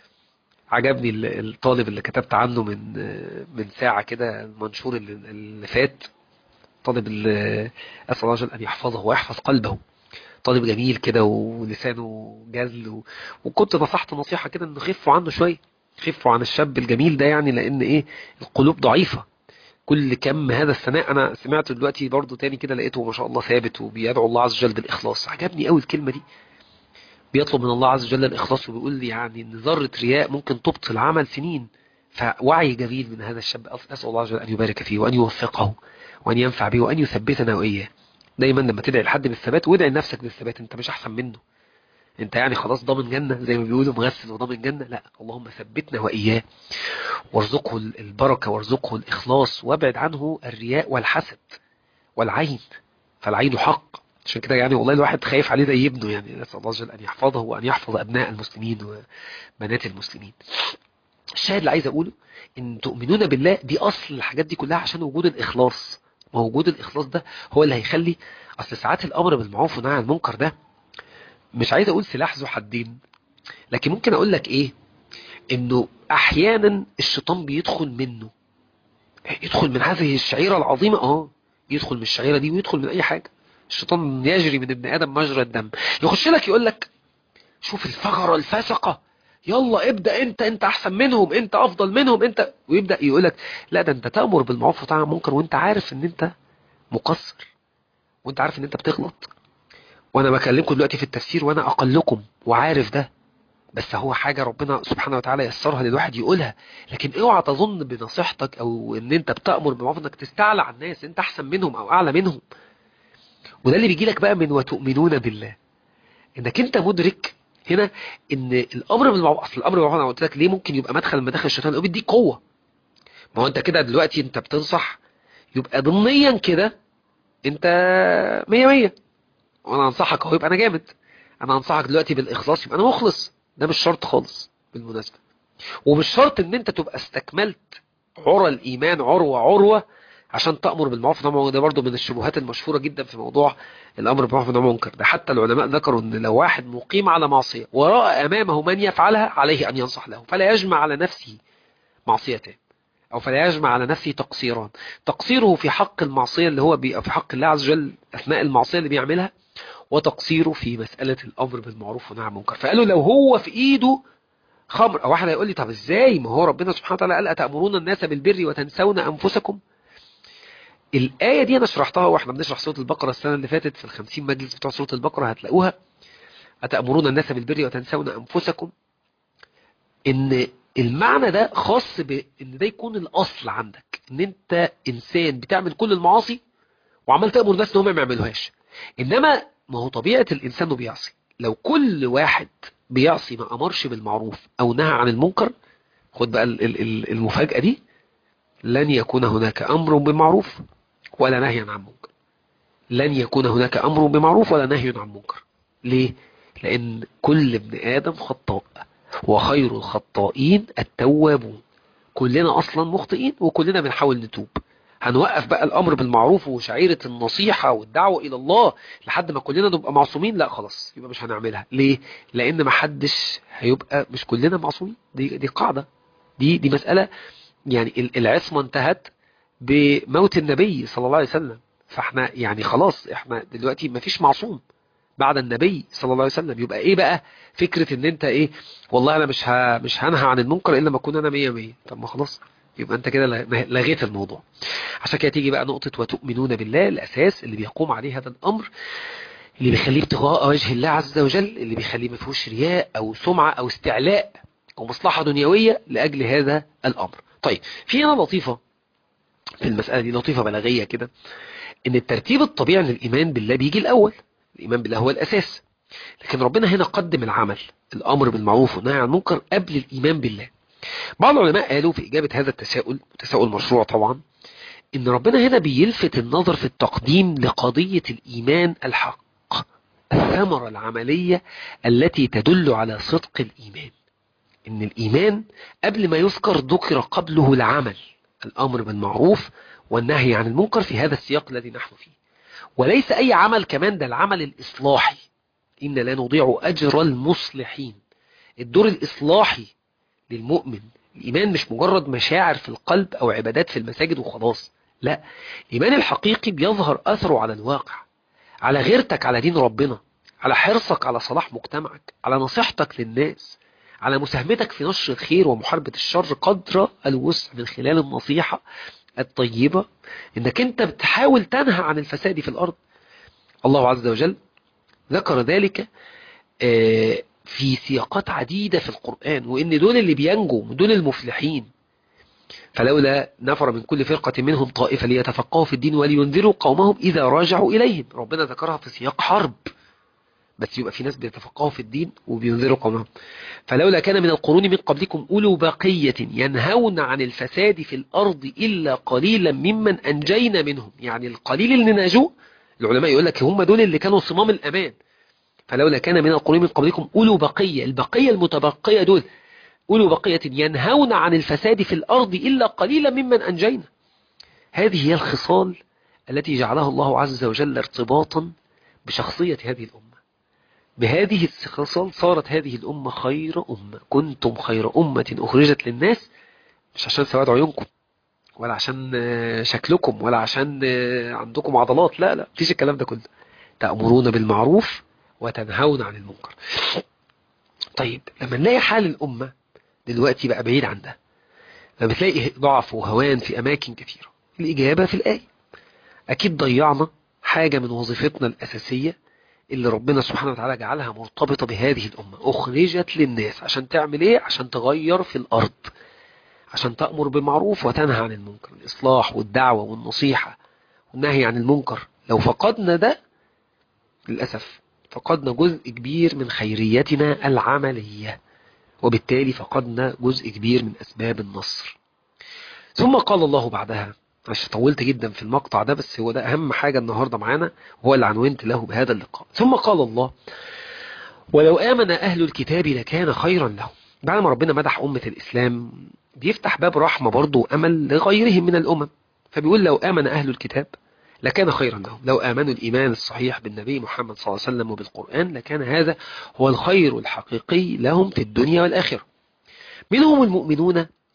Speaker 1: عجبني الطالب اللي كتبت عنه من من ساعة كده المنشور اللي, اللي فات طالب اللي أسأل الله جل أن يحفظه ويحفظ قلبه طالب جميل كده ولسانه جزل و... وكنت نصحت نصيحة كده انه خفوا عنه شوية خفوا عن الشاب الجميل ده يعني لان ايه القلوب ضعيفة كل كم هذا الثناء انا سمعته دلوقتي برضو تاني كده لقيته ما شاء الله ثابت وبيدعو الله عز وجل بالاخلاص عجبني قوي الكلمة دي بيطلب من الله عز وجل الاخلاص وبيقول لي يعني ان ذرة رياء ممكن تبطل عمل سنين فوعي جميل من هذا الشاب اسال الله عز وجل ان يبارك فيه وان يوفقه وان ينفع به وان يثبتنا واياه دايما لما تدعي لحد بالثبات وادعي لنفسك بالثبات انت مش احسن منه انت يعني خلاص ضامن جنة زي ما بيقولوا مغسل وضامن جنة لا اللهم ثبتنا وإياه وارزقه البركة وارزقه الإخلاص وابعد عنه الرياء والحسد والعين فالعين حق عشان كده يعني والله الواحد خايف عليه زي ابنه يعني نسأل الله جل أن يحفظه وأن يحفظ أبناء المسلمين وبنات المسلمين الشاهد اللي عايز أقوله إن تؤمنون بالله دي أصل الحاجات دي كلها عشان وجود الإخلاص موجود الإخلاص ده هو اللي هيخلي أصل ساعات الأمر بالمعروف والنهي عن المنكر ده مش عايز أقول سلاح ذو حدين لكن ممكن أقول لك إيه إنه أحيانا الشيطان بيدخل منه يدخل من هذه الشعيرة العظيمة اه يدخل من الشعيرة دي ويدخل من أي حاجة الشيطان يجري من ابن آدم مجرى الدم يخش لك يقول لك شوف الفجرة الفاسقة يلا ابدأ انت انت احسن منهم انت افضل منهم انت ويبدأ يقولك لا ده انت تأمر بالمعروف وتنهى عن المنكر وانت عارف ان انت مقصر وانت عارف ان انت بتغلط وانا بكلمكم دلوقتي في التفسير وانا اقلكم وعارف ده بس هو حاجة ربنا سبحانه وتعالى يسرها للواحد يقولها لكن اوعى تظن بنصيحتك او ان انت بتأمر بالمعروف انك تستعلى على الناس انت احسن منهم او اعلى منهم وده اللي بيجي لك بقى من وتؤمنون بالله انك انت مدرك هنا ان الامر بالمعروف اصل الامر بالمعروف انا قلت لك ليه ممكن يبقى مدخل من مداخل الشيطان لو بيديك قوه ما هو انت كده دلوقتي انت بتنصح يبقى ضمنيا كده انت مية مية وانا انصحك اهو يبقى انا جامد انا انصحك دلوقتي بالاخلاص يبقى انا مخلص ده مش شرط خالص بالمناسبه ومش شرط ان انت تبقى استكملت عرى الايمان عروه عروه عشان تأمر بالمعروف والنهي عن المنكر ده برضه من الشبهات المشهورة جدا في موضوع الأمر بالمعروف والنهي عن المنكر ده حتى العلماء ذكروا ان لو واحد مقيم على معصية ورأى أمامه من يفعلها عليه أن ينصح له فلا يجمع على نفسه معصيتين أو فلا يجمع على نفسه تقصيران تقصيره في حق المعصية اللي هو بي في حق الله عز وجل أثناء المعصية اللي بيعملها وتقصيره في مسألة الأمر بالمعروف والنهي عن المنكر فقالوا لو هو في إيده خمر او واحد هيقول لي طب ازاي ما هو ربنا سبحانه وتعالى قال اتامرون الناس بالبر وتنسون انفسكم الآية دي أنا شرحتها وإحنا بنشرح سورة البقرة السنة اللي فاتت في الخمسين مجلس بتوع سورة البقرة هتلاقوها أتأمرون الناس بالبر وتنسون أنفسكم إن المعنى ده خاص بإن ده يكون الأصل عندك إن أنت إنسان بتعمل كل المعاصي وعمال تأمر الناس إن هم ما يعملوهاش إنما ما هو طبيعة الإنسان إنه بيعصي لو كل واحد بيعصي ما أمرش بالمعروف أو نهى عن المنكر خد بقى المفاجأة دي لن يكون هناك أمر بمعروف ولا نهي عن منكر لن يكون هناك أمر بمعروف ولا نهي عن منكر ليه؟ لأن كل ابن آدم خطاء وخير الخطائين التوابون كلنا أصلا مخطئين وكلنا بنحاول نتوب هنوقف بقى الأمر بالمعروف وشعيرة النصيحة والدعوة إلى الله لحد ما كلنا نبقى معصومين لا خلاص يبقى مش هنعملها ليه؟ لأن ما حدش هيبقى مش كلنا معصومين دي, دي قاعدة دي, دي مسألة يعني العصمة انتهت بموت النبي صلى الله عليه وسلم فاحنا يعني خلاص احنا دلوقتي ما فيش معصوم بعد النبي صلى الله عليه وسلم يبقى ايه بقى فكرة ان انت ايه والله انا مش ها مش هنهى عن المنكر الا ما اكون انا مية مية طب ما خلاص يبقى انت كده لغيت الموضوع عشان كده تيجي بقى نقطة وتؤمنون بالله الاساس اللي بيقوم عليه هذا الامر اللي بيخليه ابتغاء وجه الله عز وجل اللي بيخليه ما فيهوش رياء او سمعة او استعلاء او مصلحة دنيوية لاجل هذا الامر طيب في هنا لطيفة في المسألة دي لطيفة بلاغية كده ان الترتيب الطبيعي للإيمان بالله بيجي الأول الإيمان بالله هو الأساس لكن ربنا هنا قدم العمل الأمر بالمعروف والنهي عن المنكر قبل الإيمان بالله بعض العلماء قالوا في إجابة هذا التساؤل تساؤل مشروع طبعا إن ربنا هنا بيلفت النظر في التقديم لقضية الإيمان الحق الثمرة العملية التي تدل على صدق الإيمان إن الإيمان قبل ما يذكر ذكر قبله العمل الأمر بالمعروف والنهي عن المنكر في هذا السياق الذي نحن فيه وليس أي عمل كمان ده العمل الإصلاحي إن لا نضيع أجر المصلحين الدور الإصلاحي للمؤمن الإيمان مش مجرد مشاعر في القلب أو عبادات في المساجد وخلاص لا الإيمان الحقيقي بيظهر أثره على الواقع على غيرتك على دين ربنا على حرصك على صلاح مجتمعك على نصيحتك للناس على مساهمتك في نشر الخير ومحاربة الشر قدر الوسع من خلال النصيحة الطيبة انك انت بتحاول تنهى عن الفساد في الارض الله عز وجل ذكر ذلك في سياقات عديدة في القرآن وان دول اللي بينجوا دول المفلحين فلولا نفر من كل فرقة منهم طائفة ليتفقهوا في الدين ولينذروا قومهم إذا راجعوا إليهم ربنا ذكرها في سياق حرب بس يبقى في ناس بيتفقهوا في الدين وبينذروا قومهم فلولا كان من القرون من قبلكم أولو بقية ينهون عن الفساد في الأرض إلا قليلا ممن أنجينا منهم يعني القليل اللي نجوا العلماء يقول لك هم دول اللي كانوا صمام الأمان فلولا كان من القرون من قبلكم أولو بقية البقية المتبقية دول أولو بقية ينهون عن الفساد في الأرض إلا قليلا ممن أنجينا هذه هي الخصال التي جعلها الله عز وجل ارتباطا بشخصية هذه الأمة بهذه الخصال صارت هذه الأمة خير أمة كنتم خير أمة أخرجت للناس مش عشان سواد عيونكم ولا عشان شكلكم ولا عشان عندكم عضلات لا لا مفيش الكلام ده كله تأمرون بالمعروف وتنهون عن المنكر طيب لما نلاقي حال الأمة دلوقتي بقى بعيد عن ده لما تلاقي ضعف وهوان في أماكن كثيرة الإجابة في الآية أكيد ضيعنا حاجة من وظيفتنا الأساسية اللي ربنا سبحانه وتعالى جعلها مرتبطة بهذه الأمة أخرجت للناس عشان تعمل إيه؟ عشان تغير في الأرض عشان تأمر بالمعروف وتنهى عن المنكر الإصلاح والدعوة والنصيحة والنهي عن المنكر لو فقدنا ده للأسف فقدنا جزء كبير من خيريتنا العملية وبالتالي فقدنا جزء كبير من أسباب النصر ثم قال الله بعدها عشان طولت جدا في المقطع ده بس هو ده أهم حاجة النهاردة معانا هو اللي عنونت له بهذا اللقاء ثم قال الله ولو آمن أهل الكتاب لكان خيرا لهم بعد ما ربنا مدح أمة الإسلام بيفتح باب رحمة برضه وأمل لغيرهم من الأمم فبيقول لو آمن أهل الكتاب لكان خيرا لهم لو آمنوا الإيمان الصحيح بالنبي محمد صلى الله عليه وسلم وبالقرآن لكان هذا هو الخير الحقيقي لهم في الدنيا والآخرة منهم المؤمنون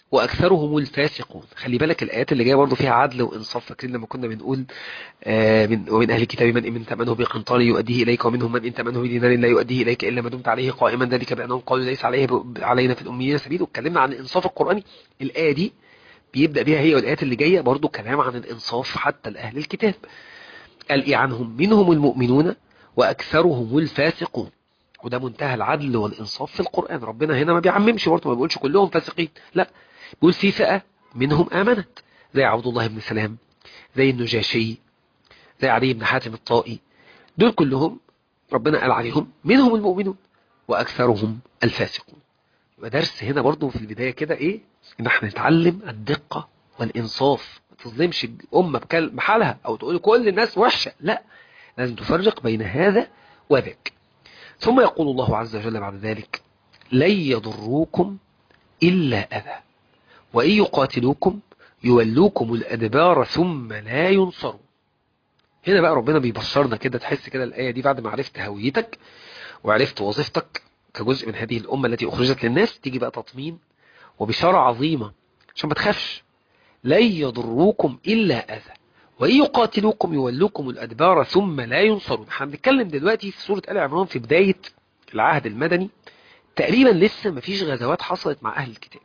Speaker 1: وأكثرهم الفاسقون خلي بالك الآيات اللي جاية برضه فيها عدل وإنصاف فاكرين لما كنا بنقول آه من ومن أهل الكتاب من إن تأمنه بقنطار يؤديه إليك ومنهم من إن تأمنه بدينار لا يؤديه إليك إلا ما دمت عليه قائما ذلك بأنهم قالوا ليس عليه علينا في الأميين سبيل واتكلمنا عن الإنصاف القرآني الآية دي بيبدأ بها هي والآيات اللي جاية برضه كلام عن الإنصاف حتى لأهل الكتاب قال إيه عنهم منهم المؤمنون وأكثرهم الفاسقون وده منتهى العدل والإنصاف في القرآن ربنا هنا ما بيعممش برضه ما بيقولش كلهم فاسقين لا بيقول في فئة منهم آمنت زي عبد الله بن سلام زي النجاشي زي علي بن حاتم الطائي دول كلهم ربنا قال عليهم منهم المؤمنون وأكثرهم الفاسقون يبقى درس هنا برضه في البداية كده إيه إن احنا نتعلم الدقة والإنصاف ما تظلمش أمة بحالها أو تقول كل الناس وحشة لا لازم تفرق بين هذا وذاك ثم يقول الله عز وجل بعد ذلك لن يضروكم إلا أذى وإن يقاتلوكم يولوكم الأدبار ثم لا ينصرون هنا بقى ربنا بيبشرنا كده تحس كده الآية دي بعد ما عرفت هويتك وعرفت وظيفتك كجزء من هذه الأمة التي أخرجت للناس تيجي بقى تطمين وبشارة عظيمة عشان ما تخافش لن يضروكم إلا أذى وإن يقاتلوكم يولوكم الأدبار ثم لا ينصرون احنا بنتكلم دلوقتي في سورة آل عمران في بداية العهد المدني تقريبا لسه مفيش غزوات حصلت مع أهل الكتاب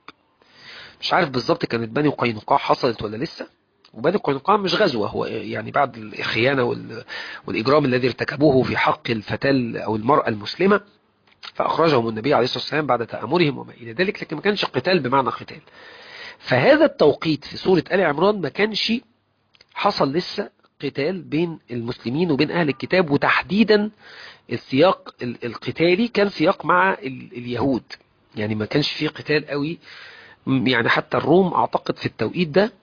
Speaker 1: مش عارف بالظبط كانت بني قينقاع حصلت ولا لسه وبني قينقاع مش غزوة هو يعني بعد الخيانة والإجرام الذي ارتكبوه في حق الفتاة أو المرأة المسلمة فأخرجهم النبي عليه الصلاة والسلام بعد تأمرهم وما إلى ذلك لكن ما كانش قتال بمعنى قتال فهذا التوقيت في سورة آل عمران ما كانش حصل لسه قتال بين المسلمين وبين أهل الكتاب وتحديدا السياق القتالي كان سياق مع اليهود يعني ما كانش فيه قتال قوي يعني حتى الروم اعتقد في التوقيت ده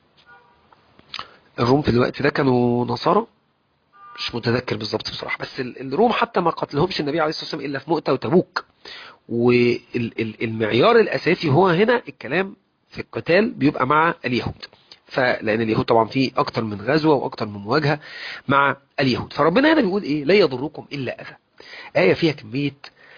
Speaker 1: الروم في الوقت ده كانوا نصارى مش متذكر بالظبط بصراحة بس الروم حتى ما قتلهمش النبي عليه الصلاة والسلام إلا في مؤتة وتبوك والمعيار الأساسي هو هنا الكلام في القتال بيبقى مع اليهود فلأن اليهود طبعا في أكتر من غزوة وأكتر من مواجهة مع اليهود فربنا هنا بيقول إيه لا يضركم إلا أذى آية فيها كمية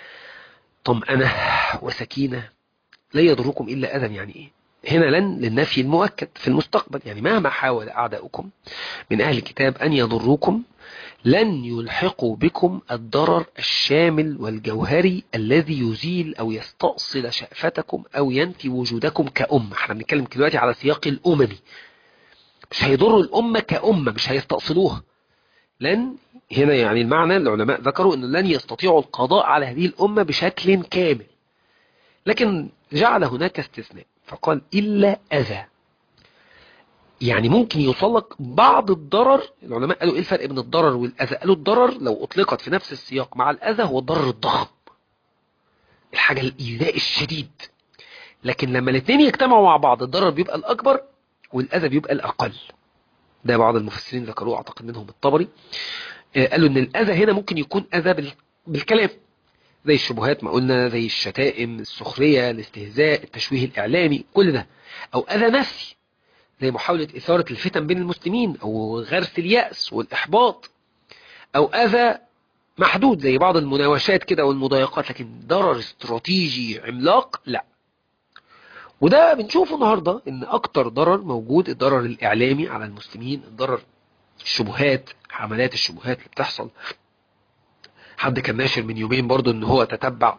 Speaker 1: طمأنة وسكينة لا يضركم إلا أذى يعني إيه هنا لن للنفي المؤكد في المستقبل يعني مهما حاول أعداؤكم من أهل الكتاب أن يضروكم لن يلحقوا بكم الضرر الشامل والجوهري الذي يزيل أو يستأصل شأفتكم أو ينفي وجودكم كأمة احنا بنتكلم دلوقتي على سياق الأممي مش هيضروا الأمة كأمة مش هيستأصلوها لن هنا يعني المعنى العلماء ذكروا أن لن يستطيعوا القضاء على هذه الأمة بشكل كامل لكن جعل هناك استثناء فقال إلا أذى يعني ممكن يوصلك بعض الضرر العلماء قالوا إيه الفرق بين الضرر والأذى قالوا الضرر لو أطلقت في نفس السياق مع الأذى هو الضرر الضخم الحاجة الإيذاء الشديد لكن لما الاثنين يجتمعوا مع بعض الضرر بيبقى الأكبر والأذى بيبقى الأقل ده بعض المفسرين ذكروه أعتقد منهم الطبري قالوا إن الأذى هنا ممكن يكون أذى بالكلام زي الشبهات ما قلنا زي الشتائم السخرية الاستهزاء التشويه الإعلامي كل ده أو أذى نفسي زي محاولة إثارة الفتن بين المسلمين أو غرس اليأس والإحباط أو أذى محدود زي بعض المناوشات كده والمضايقات لكن ضرر استراتيجي عملاق لا وده بنشوفه النهاردة ان اكتر ضرر موجود الضرر الاعلامي على المسلمين الضرر الشبهات حملات الشبهات اللي بتحصل حد كان ناشر من يومين برضو ان هو تتبع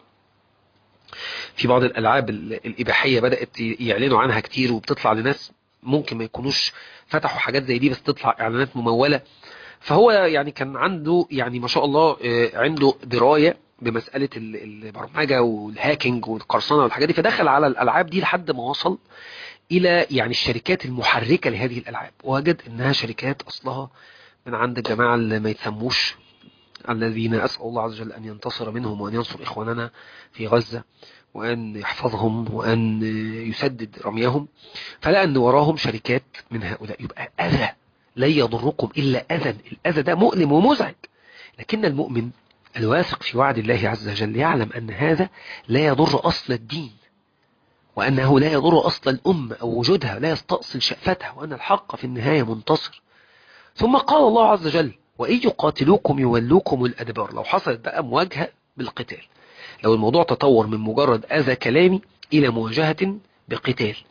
Speaker 1: في بعض الالعاب الاباحية بدأت يعلنوا عنها كتير وبتطلع لناس ممكن ما يكونوش فتحوا حاجات زي دي بس تطلع اعلانات ممولة فهو يعني كان عنده يعني ما شاء الله عنده دراية بمسألة البرمجة والهاكينج والقرصنة والحاجات دي فدخل على الألعاب دي لحد ما وصل إلى يعني الشركات المحركة لهذه الألعاب وجد إنها شركات أصلها من عند الجماعة اللي ما يتسموش الذين أسأل الله عز وجل أن ينتصر منهم وأن ينصر إخواننا في غزة وأن يحفظهم وأن يسدد رميهم فلقى أن وراهم شركات من هؤلاء يبقى أذى لا يضركم إلا أذى الأذى ده مؤلم ومزعج لكن المؤمن الواثق في وعد الله عز وجل يعلم أن هذا لا يضر أصل الدين وأنه لا يضر أصل الأمة أو وجودها لا يستأصل شأفتها وأن الحق في النهاية منتصر ثم قال الله عز وجل وإن يقاتلوكم يولوكم الأدبار لو حصلت بقى مواجهة بالقتال لو الموضوع تطور من مجرد أذى كلامي إلى مواجهة بقتال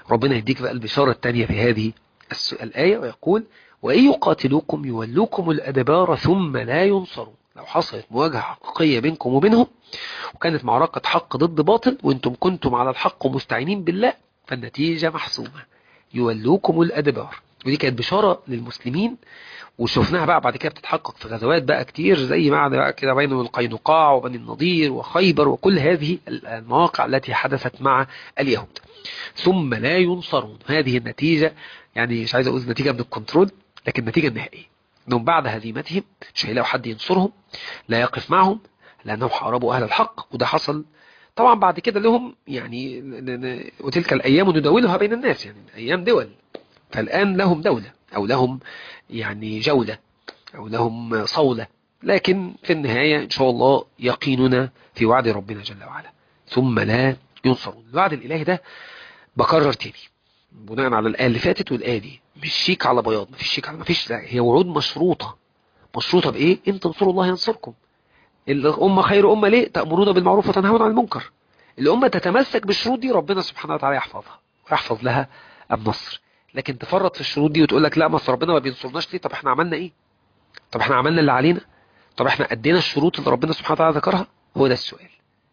Speaker 1: ربنا يديك بقى البشارة الثانية في هذه الآية ويقول وإن يقاتلوكم يولوكم الأدبار ثم لا ينصرون لو حصلت مواجهة حقيقية بينكم وبينهم وكانت معركة حق ضد باطل وانتم كنتم على الحق ومستعينين بالله فالنتيجة محسومة يولوكم الأدبار ودي كانت بشارة للمسلمين وشفناها بقى بعد كده بتتحقق في غزوات بقى كتير زي ما بقى كده بين القينقاع وبني النضير وخيبر وكل هذه المواقع التي حدثت مع اليهود ثم لا ينصرون هذه النتيجة يعني مش عايز اقول نتيجة من الكنترول لكن النتيجة النهائية انهم بعد هزيمتهم مش هيلاقوا حد ينصرهم لا يقف معهم لانهم حاربوا اهل الحق وده حصل طبعا بعد كده لهم يعني وتلك الايام نداولها بين الناس يعني ايام دول فالان لهم دولة او لهم يعني جولة او لهم صولة لكن في النهاية ان شاء الله يقيننا في وعد ربنا جل وعلا ثم لا ينصرون الوعد الالهي ده بكرر تاني بناء على الآية اللي فاتت والآية دي مش شيك على بياض مفيش شيك على مفيش لا هي وعود مشروطة مشروطة بإيه؟ إن تنصروا الله ينصركم الأمة خير أمة ليه؟ تأمرون بالمعروف وتنهون عن المنكر الأمة تتمسك بالشروط دي ربنا سبحانه وتعالى يحفظها ويحفظ لها النصر لكن تفرط في الشروط دي وتقول لك لا ما ربنا ما بينصرناش ليه طب احنا عملنا ايه طب احنا عملنا اللي علينا طب احنا ادينا الشروط اللي ربنا سبحانه وتعالى ذكرها هو ده السؤال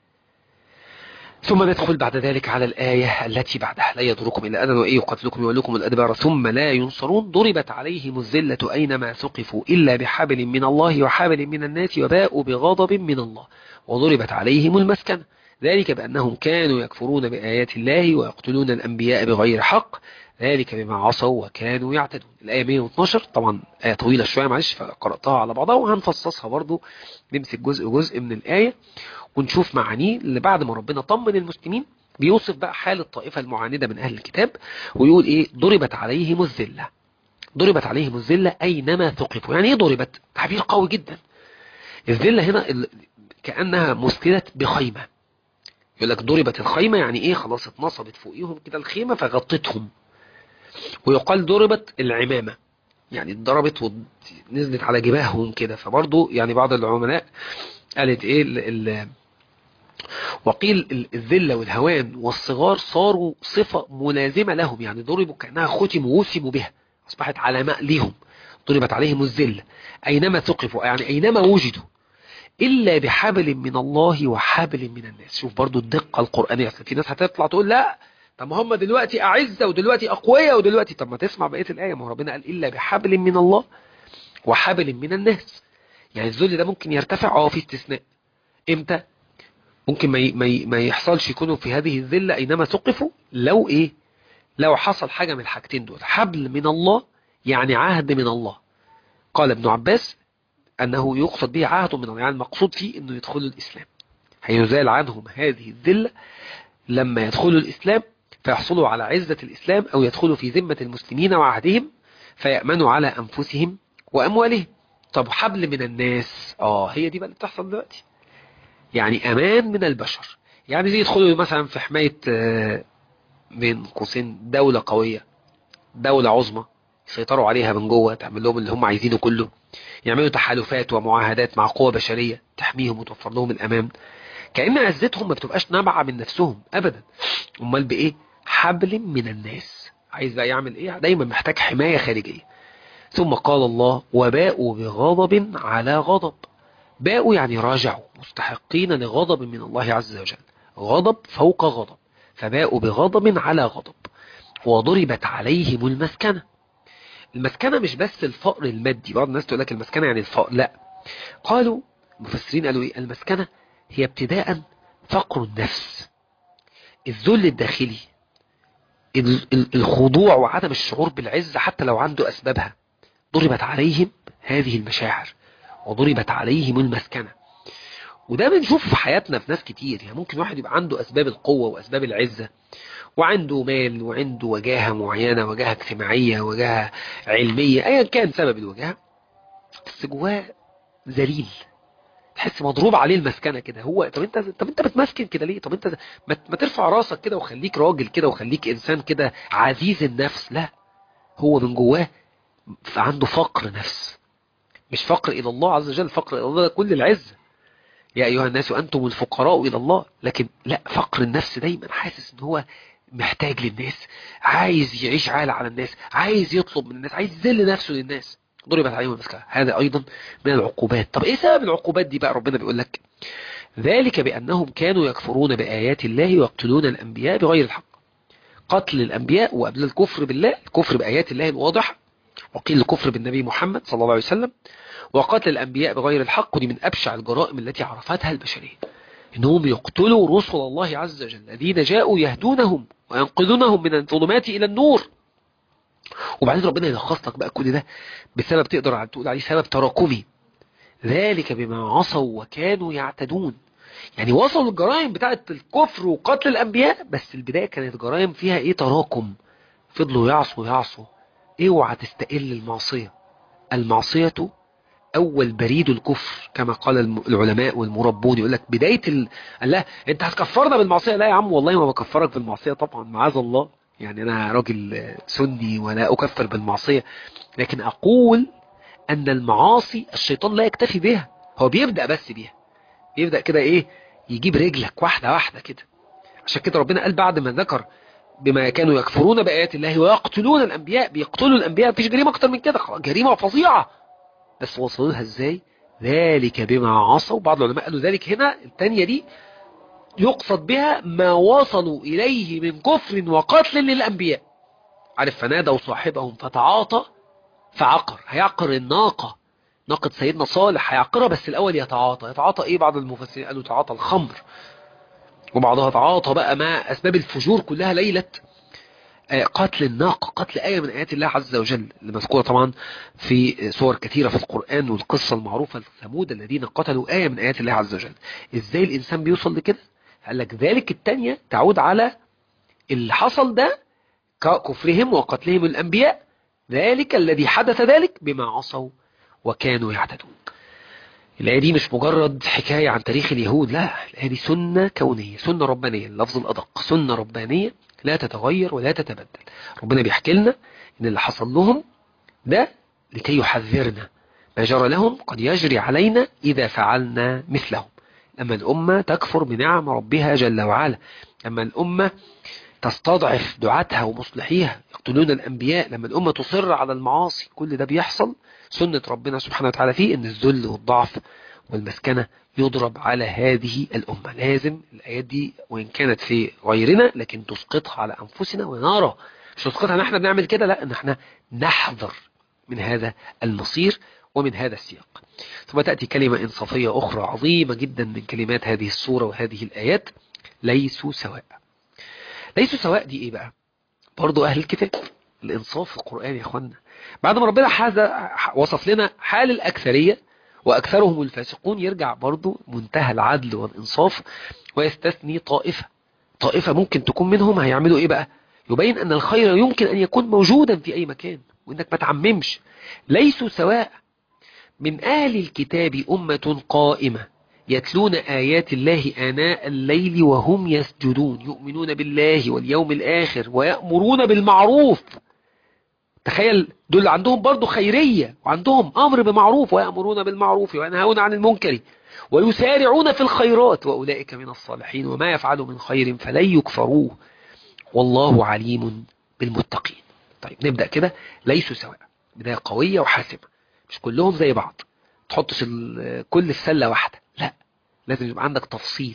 Speaker 1: ثم ندخل بعد ذلك على الآية التي بعدها لا يضركم إلا أذى وإن يقتلكم يولوكم الأدبار ثم لا ينصرون ضربت عليهم الذلة أينما ثقفوا إلا بحبل من الله وحبل من الناس وباءوا بغضب من الله وضربت عليهم المسكنة ذلك بأنهم كانوا يكفرون بآيات الله ويقتلون الأنبياء بغير حق ذلك بما عصوا وكانوا يعتدون الآية 112 طبعا آية طويلة شوية معلش فقرأتها على بعضها وهنفصصها برضو نمسك جزء جزء من الآية ونشوف معانيه اللي بعد ما ربنا طمن المسلمين بيوصف بقى حال الطائفة المعاندة من أهل الكتاب ويقول إيه ضربت عليهم الذلة ضربت عليهم الذلة أينما ثقفوا يعني إيه ضربت تعبير قوي جدا الذلة هنا كأنها مثلت بخيمة يقول لك ضربت الخيمة يعني إيه خلاص اتنصبت فوقيهم كده الخيمة فغطتهم ويقال ضربت العمامة يعني اتضربت ونزلت على جباههم كده فبرضه يعني بعض العلماء قالت ايه ال ال وقيل الذلة والهوان والصغار صاروا صفة ملازمة لهم يعني ضربوا كأنها ختموا ووسموا بها أصبحت علامة لهم ضربت عليهم الذلة أينما ثقفوا يعني أينما وجدوا إلا بحبل من الله وحبل من الناس شوف برضو الدقة القرآنية في ناس هتطلع تقول لا طب ما هم دلوقتي أعزة ودلوقتي أقوياء ودلوقتي طب ما تسمع بقية الآية ما ربنا قال إلا بحبل من الله وحبل من الناس يعني الذل ده ممكن يرتفع اه في استثناء امتى ممكن ما ما ما يحصلش يكونوا في هذه الذله اينما ثقفوا لو ايه لو حصل حاجه من الحاجتين دول حبل من الله يعني عهد من الله قال ابن عباس انه يقصد به عهد من الله يعني المقصود فيه انه يدخلوا الاسلام هيزال عنهم هذه الذله لما يدخلوا الاسلام فيحصلوا على عزه الاسلام او يدخلوا في ذمه المسلمين وعهدهم فيامنوا على انفسهم واموالهم طب حبل من الناس اه هي دي بقى اللي بتحصل دلوقتي يعني امان من البشر يعني زي يدخلوا مثلا في حماية من قوسين دولة قوية دولة عظمى يسيطروا عليها من جوه تعمل لهم اللي هم عايزينه كله يعملوا تحالفات ومعاهدات مع قوة بشرية تحميهم وتوفر لهم الأمان كأن عزتهم ما بتبقاش نابعة من نفسهم أبدا أمال بإيه حبل من الناس عايز بقى يعمل إيه دايما محتاج حماية خارجية ثم قال الله وباءوا بغضب على غضب باءوا يعني راجعوا مستحقين لغضب من الله عز وجل غضب فوق غضب فباءوا بغضب على غضب وضربت عليهم المسكنة المسكنة مش بس الفقر المادي بعض الناس تقول لك المسكنة يعني الفقر لا قالوا المفسرين قالوا ايه المسكنة هي ابتداء فقر النفس الذل الداخلي الخضوع وعدم الشعور بالعزة حتى لو عنده أسبابها ضربت عليهم هذه المشاعر وضربت عليهم المسكنة وده بنشوفه في حياتنا في ناس كتير يعني ممكن واحد يبقى عنده أسباب القوة وأسباب العزة وعنده مال وعنده وجاهة معينة وجاهة اجتماعية وجاهة علمية أيا كان سبب الوجاهة بس جواه ذليل تحس مضروب عليه المسكنة كده هو طب انت طب انت بتمسكن كده ليه طب انت ما, ما ترفع راسك كده وخليك راجل كده وخليك انسان كده عزيز النفس لا هو من جواه عنده فقر نفس مش فقر إلى الله عز وجل فقر إلى الله كل العزة يا أيها الناس أنتم الفقراء إلى الله لكن لا فقر النفس دايما حاسس ان هو محتاج للناس عايز يعيش عالة على الناس عايز يطلب من الناس عايز يذل نفسه للناس ضربت عليهم المسكنة هذا أيضا من العقوبات طب إيه سبب العقوبات دي بقى ربنا بيقول لك ذلك بأنهم كانوا يكفرون بآيات الله ويقتلون الأنبياء بغير الحق قتل الأنبياء وقبل الكفر بالله الكفر بآيات الله الواضحة وقيل الكفر بالنبي محمد صلى الله عليه وسلم وقتل الأنبياء بغير الحق ودي من أبشع الجرائم التي عرفتها البشرية إنهم يقتلوا رسل الله عز وجل الذين جاءوا يهدونهم وينقذونهم من الظلمات إلى النور وبعدين ربنا يلخص لك بقى كل ده بسبب تقدر تقول عليه سبب تراكمي ذلك بما عصوا وكانوا يعتدون يعني وصلوا الجرائم بتاعت الكفر وقتل الأنبياء بس البداية كانت جرائم فيها إيه تراكم فضلوا يعصوا يعصوا اوعى تستقل المعصية المعصية أول بريد الكفر كما قال العلماء والمربون يقول لك بداية ال... لا أنت هتكفرنا بالمعصية لا يا عم والله ما بكفرك بالمعصية طبعا معاذ الله يعني أنا راجل سني ولا أكفر بالمعصية لكن أقول أن المعاصي الشيطان لا يكتفي بها هو بيبدأ بس بيها بيبدأ كده إيه يجيب رجلك واحدة واحدة كده عشان كده ربنا قال بعد ما ذكر بما كانوا يكفرون بآيات الله ويقتلون الأنبياء بيقتلوا الأنبياء مفيش جريمة أكتر من كده جريمة فظيعة بس وصلوا لها إزاي ذلك بما عصوا بعض العلماء قالوا ذلك هنا الثانية دي يقصد بها ما وصلوا إليه من كفر وقتل للأنبياء عارف فنادوا صاحبهم فتعاطى فعقر هيعقر الناقة ناقة سيدنا صالح هيعقرها بس الأول يتعاطى يتعاطى إيه بعض المفسرين قالوا تعاطى الخمر وبعضها تعاطى بقى مع أسباب الفجور كلها ليلة قتل الناقة قتل آية من آيات الله عز وجل اللي مذكورة طبعا في صور كثيرة في القرآن والقصة المعروفة الثمود الذين قتلوا آية من آيات الله عز وجل إزاي الإنسان بيوصل لكده قال لك ذلك التانية تعود على اللي حصل ده كفرهم وقتلهم الأنبياء ذلك الذي حدث ذلك بما عصوا وكانوا يعتدون الآية دي مش مجرد حكاية عن تاريخ اليهود لا الآية دي سنة كونية سنة ربانية اللفظ الأدق سنة ربانية لا تتغير ولا تتبدل ربنا بيحكي لنا إن اللي حصل لهم ده لكي يحذرنا ما جرى لهم قد يجري علينا إذا فعلنا مثلهم أما الأمة تكفر بنعم ربها جل وعلا أما الأمة تستضعف دعاتها ومصلحيها يقتلون الأنبياء لما الأمة تصر على المعاصي كل ده بيحصل سنة ربنا سبحانه وتعالى فيه أن الذل والضعف والمسكنة يضرب على هذه الأمة لازم الآيات دي وإن كانت في غيرنا لكن تسقطها على أنفسنا ونرى مش تسقطها نحن بنعمل كده لا نحن نحذر من هذا المصير ومن هذا السياق ثم تأتي كلمة إنصافية أخرى عظيمة جدا من كلمات هذه السورة وهذه الآيات ليسوا سواء ليسوا سواء دي إيه بقى برضو أهل الكتاب الإنصاف في القرآن يا أخوانا بعد ما ربنا حاز وصف لنا حال الأكثرية وأكثرهم الفاسقون يرجع برضو منتهى العدل والإنصاف ويستثني طائفة طائفة ممكن تكون منهم هيعملوا إيه بقى يبين أن الخير يمكن أن يكون موجودا في أي مكان وإنك ما تعممش ليسوا سواء من أهل الكتاب أمة قائمة يتلون آيات الله آناء الليل وهم يسجدون يؤمنون بالله واليوم الآخر ويأمرون بالمعروف تخيل دول عندهم برضو خيرية وعندهم أمر بمعروف ويأمرون بالمعروف وينهون عن المنكر ويسارعون في الخيرات وأولئك من الصالحين وما يفعلوا من خير فلن يكفروه والله عليم بالمتقين طيب نبدأ كده ليسوا سواء بداية قوية وحاسمة مش كلهم زي بعض تحطش كل السلة واحدة لا لازم يبقى عندك تفصيل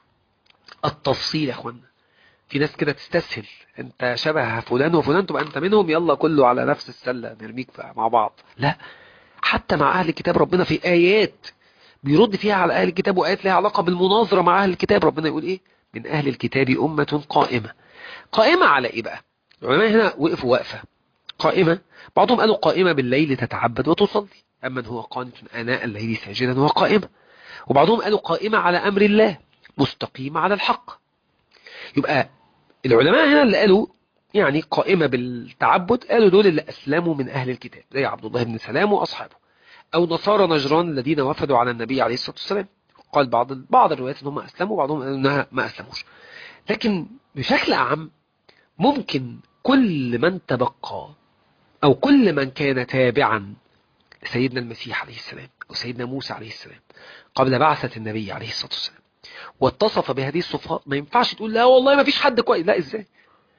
Speaker 1: التفصيل يا اخوانا في ناس كده تستسهل انت شبه فلان وفلان تبقى انت منهم يلا كله على نفس السلة نرميك مع بعض لا حتى مع اهل الكتاب ربنا في ايات بيرد فيها على اهل الكتاب وايات لها علاقة بالمناظرة مع اهل الكتاب ربنا يقول ايه من اهل الكتاب امة قائمة قائمة على ايه بقى العلماء هنا وقفوا وقفة قائمة بعضهم قالوا قائمة بالليل تتعبد وتصلي أما هو قانت آناء الليل ساجدا وقائمة وبعضهم قالوا قائمة على أمر الله مستقيمة على الحق يبقى العلماء هنا اللي قالوا يعني قائمة بالتعبد قالوا دول اللي أسلموا من أهل الكتاب زي عبد الله بن سلام وأصحابه أو نصارى نجران الذين وفدوا على النبي عليه الصلاة والسلام قال بعض بعض الروايات أنهم أسلموا وبعضهم قالوا أنها ما أسلموش لكن بشكل عام ممكن كل من تبقى أو كل من كان تابعا لسيدنا المسيح عليه السلام أو سيدنا موسى عليه السلام قبل بعثة النبي عليه الصلاة والسلام واتصف بهذه الصفات ما ينفعش تقول لا والله ما فيش حد كويس لا ازاي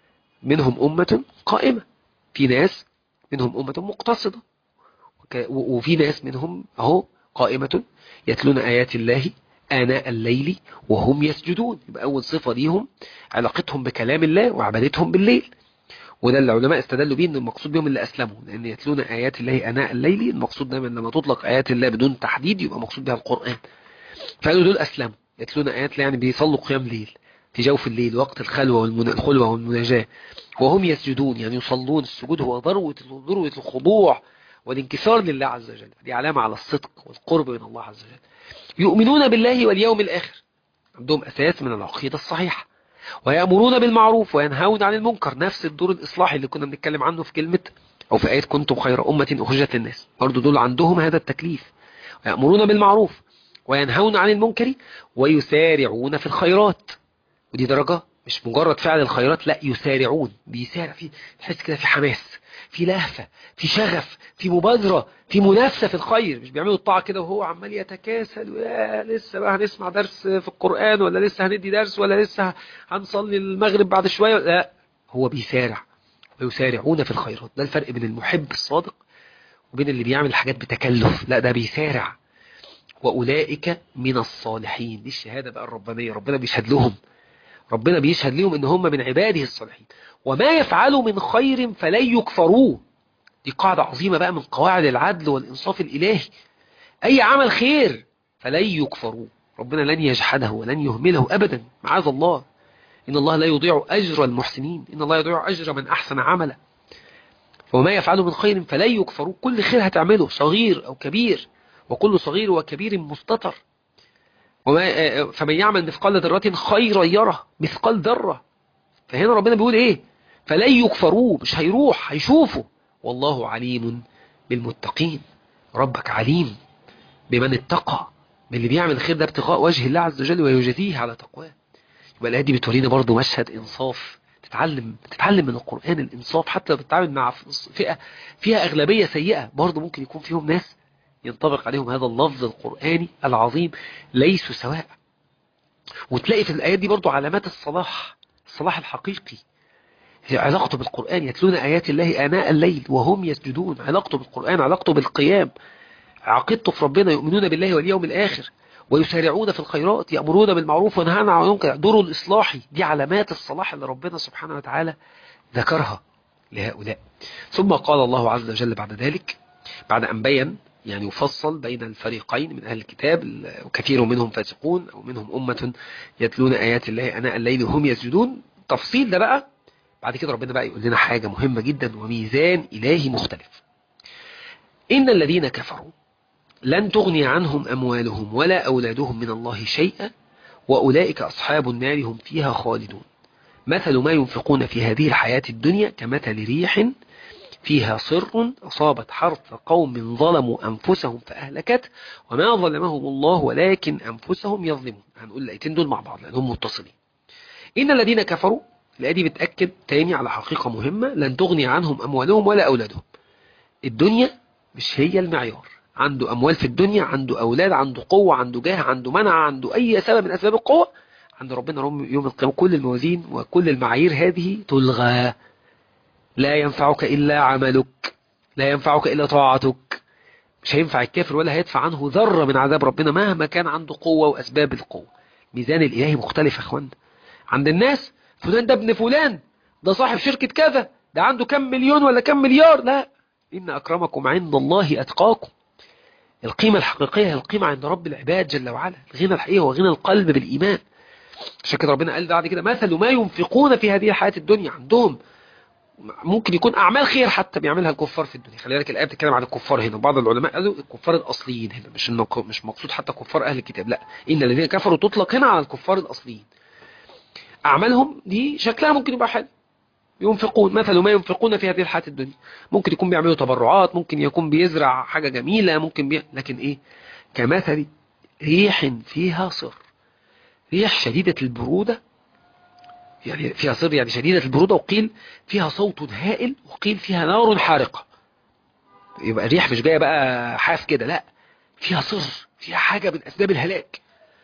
Speaker 1: منهم أمة قائمة في ناس منهم أمة مقتصدة وفي ناس منهم أهو قائمة يتلون آيات الله آناء الليل وهم يسجدون يبقى أول صفة ليهم علاقتهم بكلام الله وعبادتهم بالليل وده العلماء استدلوا بيه ان المقصود بهم اللي اسلموا لان يتلون ايات الله اناء الليل المقصود دايما لما تطلق ايات الله بدون تحديد يبقى مقصود بها القران فقالوا دول اسلموا يتلون ايات الله يعني بيصلوا قيام ليل في جوف الليل وقت الخلوه والخلوه والمناجاه وهم يسجدون يعني يصلون السجود هو ذروه ذروه الخضوع والانكسار لله عز وجل دي علامه على الصدق والقرب من الله عز وجل يؤمنون بالله واليوم الاخر عندهم اساس من العقيده الصحيحه ويأمرون بالمعروف وينهون عن المنكر نفس الدور الإصلاحي اللي كنا بنتكلم عنه في كلمة أو في آية كنتم خير أمة أخرجت للناس برضو دول عندهم هذا التكليف ويأمرون بالمعروف وينهون عن المنكر ويسارعون في الخيرات ودي درجة مش مجرد فعل الخيرات لا يسارعون بيسارع في تحس كده في حماس في لهفة في شغف في مبادرة في منافسة في الخير مش بيعملوا الطاعة كده وهو عمال يتكاسل ويا لسه بقى هنسمع درس في القرآن ولا لسه هندي درس ولا لسه هنصلي المغرب بعد شوية لا هو بيسارع ويسارعون في الخيرات ده الفرق بين المحب الصادق وبين اللي بيعمل الحاجات بتكلف لا ده بيسارع وأولئك من الصالحين دي الشهادة بقى الربانية ربنا بيشهد لهم ربنا بيشهد لهم ان هم من عباده الصالحين وما يفعلوا من خير فلن يكفروه دي قاعدة عظيمة بقى من قواعد العدل والإنصاف الإلهي أي عمل خير فلن يكفروه ربنا لن يجحده ولن يهمله أبدا معاذ الله إن الله لا يضيع أجر المحسنين إن الله يضيع أجر من أحسن عملا وما يفعله من خير فلن يكفروه كل خير هتعمله صغير أو كبير وكل صغير وكبير مستتر وما فمن يعمل مثقال ذرة خيرا يره مثقال ذرة فهنا ربنا بيقول ايه فلن يكفروه مش هيروح هيشوفه والله عليم بالمتقين ربك عليم بمن اتقى باللي بيعمل الخير ده ابتغاء وجه الله عز وجل ويجازيه على تقواه يبقى الآية دي بتورينا برضه مشهد إنصاف تتعلم تتعلم من القرآن الإنصاف حتى لو بتتعامل مع فئة فيها أغلبية سيئة برضه ممكن يكون فيهم ناس ينطبق عليهم هذا اللفظ القرآني العظيم ليسوا سواء وتلاقي في الآيات دي برضو علامات الصلاح الصلاح الحقيقي علاقته بالقرآن يتلون آيات الله آناء الليل وهم يسجدون علاقته بالقرآن علاقته بالقيام عقيدته في ربنا يؤمنون بالله واليوم الآخر ويسارعون في الخيرات يأمرون بالمعروف وينهون عن المنكر دوره الإصلاحي دي علامات الصلاح اللي ربنا سبحانه وتعالى ذكرها لهؤلاء ثم قال الله عز وجل بعد ذلك بعد أن بين يعني يفصل بين الفريقين من أهل الكتاب وكثير منهم فاسقون أو منهم أمة يتلون آيات الله أناء الليل وهم يسجدون تفصيل ده بقى بعد كده ربنا بقى يقول لنا حاجة مهمة جدا وميزان إلهي مختلف إن الذين كفروا لن تغني عنهم أموالهم ولا أولادهم من الله شيئا وأولئك أصحاب النار هم فيها خالدون مثل ما ينفقون في هذه الحياة الدنيا كمثل ريح فيها صر أصابت حرث قوم ظلموا أنفسهم فأهلكت وما ظلمهم الله ولكن أنفسهم يظلمون هنقول الآيتين دول مع بعض لأنهم متصلين إن الذين كفروا الآية دي بتأكد تاني على حقيقة مهمة لن تغني عنهم أموالهم ولا أولادهم الدنيا مش هي المعيار عنده أموال في الدنيا عنده أولاد عنده قوة عنده جاه عنده منع عنده أي سبب من أسباب القوة عند ربنا يوم القيامة كل الموازين وكل المعايير هذه تلغى لا ينفعك إلا عملك لا ينفعك إلا طاعتك مش هينفع الكافر ولا هيدفع عنه ذرة من عذاب ربنا مهما كان عنده قوة وأسباب القوة ميزان الإلهي مختلف يا أخوان عند الناس فلان ده ابن فلان ده صاحب شركة كذا ده عنده كم مليون ولا كم مليار لا إن أكرمكم عند الله أتقاكم القيمة الحقيقية هي القيمة عند رب العباد جل وعلا الغنى الحقيقي هو غنى القلب بالإيمان عشان كده ربنا قال بعد كده مثل ما ينفقون في هذه الحياة الدنيا عندهم ممكن يكون أعمال خير حتى بيعملها الكفار في الدنيا خلي بالك الآية بتتكلم عن الكفار هنا بعض العلماء قالوا الكفار الأصليين هنا مش مش مقصود حتى كفار أهل الكتاب لا إن الذين كفروا تطلق هنا على الكفار الأصليين أعمالهم دي شكلها ممكن يبقى حلو ينفقون مثل ما ينفقون في هذه الحياة الدنيا ممكن يكون بيعملوا تبرعات ممكن يكون بيزرع حاجة جميلة ممكن بي... لكن إيه كمثل ريح فيها صر ريح شديدة البرودة يعني فيها صر يعني شديدة البرودة وقيل فيها صوت هائل وقيل فيها نار حارقة يبقى الريح مش جاية بقى حاف كده لا فيها صر فيها حاجة من أسباب الهلاك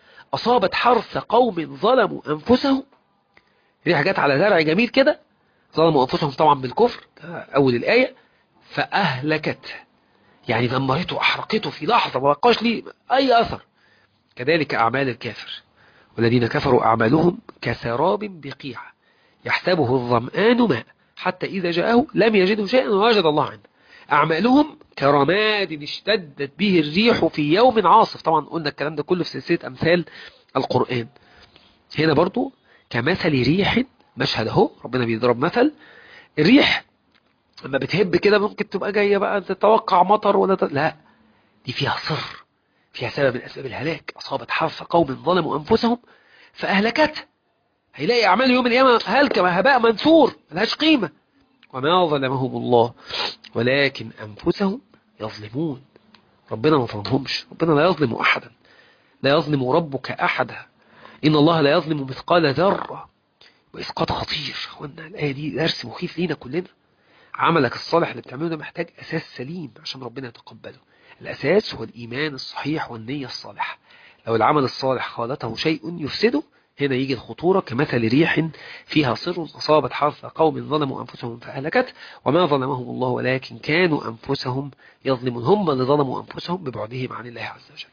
Speaker 1: أصابت حرث قوم ظلموا أنفسهم ريح جت على زرع جميل كده ظلموا أنفسهم طبعا بالكفر أول الآية فأهلكت يعني دمرته وأحرقته في لحظة ما بقاش ليه أي أثر كذلك أعمال الكافر والذين كفروا أعمالهم كسراب بقيع يحسبه الظمآن ماء حتى إذا جاءه لم يجده شيئا ووجد الله عنده أعمالهم كرماد اشتدت به الريح في يوم عاصف طبعا قلنا الكلام ده كله في سلسلة أمثال القرآن هنا برضو كمثل ريح مشهد اهو ربنا بيضرب مثل الريح لما بتهب كده ممكن تبقى جاية بقى تتوقع مطر ولا ت... لا دي فيها صر فيها سبب من أسباب الهلاك أصابت حرث قوم ظلموا أنفسهم فأهلكتها هيلاقي أعمال يوم القيامة هلكة هباء منثور ملهاش قيمة وما ظلمهم الله ولكن أنفسهم يظلمون ربنا ما ظلمهمش ربنا لا يظلم أحدا لا يظلم ربك أحدا إن الله لا يظلم مثقال ذرة وإسقاط خطير وأن الآية دي درس مخيف لينا كلنا عملك الصالح اللي بتعمله ده محتاج أساس سليم عشان ربنا يتقبله الأساس هو الإيمان الصحيح والنية الصالحة لو العمل الصالح خالته شيء يفسده هنا يجي الخطورة كمثل ريح فيها صر أصابت حرث قوم ظلموا أنفسهم فأهلكت وما ظلمهم الله ولكن كانوا أنفسهم يظلمون هم اللي ظلموا أنفسهم ببعدهم عن الله عز وجل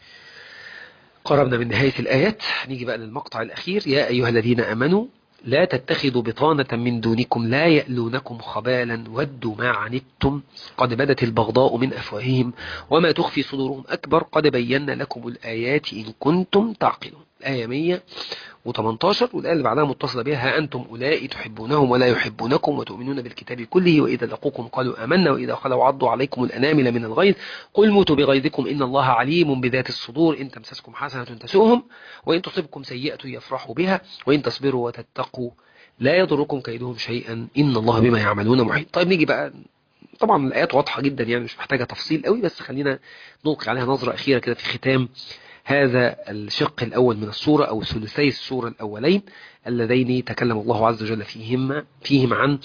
Speaker 1: قربنا من نهاية الآيات نيجي بقى للمقطع الأخير يا أيها الذين أمنوا لا تتخذوا بطانة من دونكم لا يألونكم خبالا ودوا ما عنتم قد بدت البغضاء من أفواههم وما تخفي صدورهم أكبر قد بينا لكم الآيات إن كنتم تعقلون الآية 118 والآية اللي بعدها متصلة بها ها أنتم أولئك تحبونهم ولا يحبونكم وتؤمنون بالكتاب كله وإذا لقوكم قالوا آمنا وإذا خلوا عضوا عليكم الأنامل من الغيظ قل موتوا بغيظكم إن الله عليم بذات الصدور إن تمسسكم حسنة تسؤهم وإن تصبكم سيئة يفرحوا بها وإن تصبروا وتتقوا لا يضركم كيدهم شيئا إن الله بما يعملون محيط طيب نيجي بقى طبعا الآيات واضحة جدا يعني مش محتاجة تفصيل قوي بس خلينا نلقي عليها نظرة أخيرة كده في ختام هذا الشق الأول من السورة أو ثلثي السورة الأولين اللذين تكلم الله عز وجل فيهما فيهم عن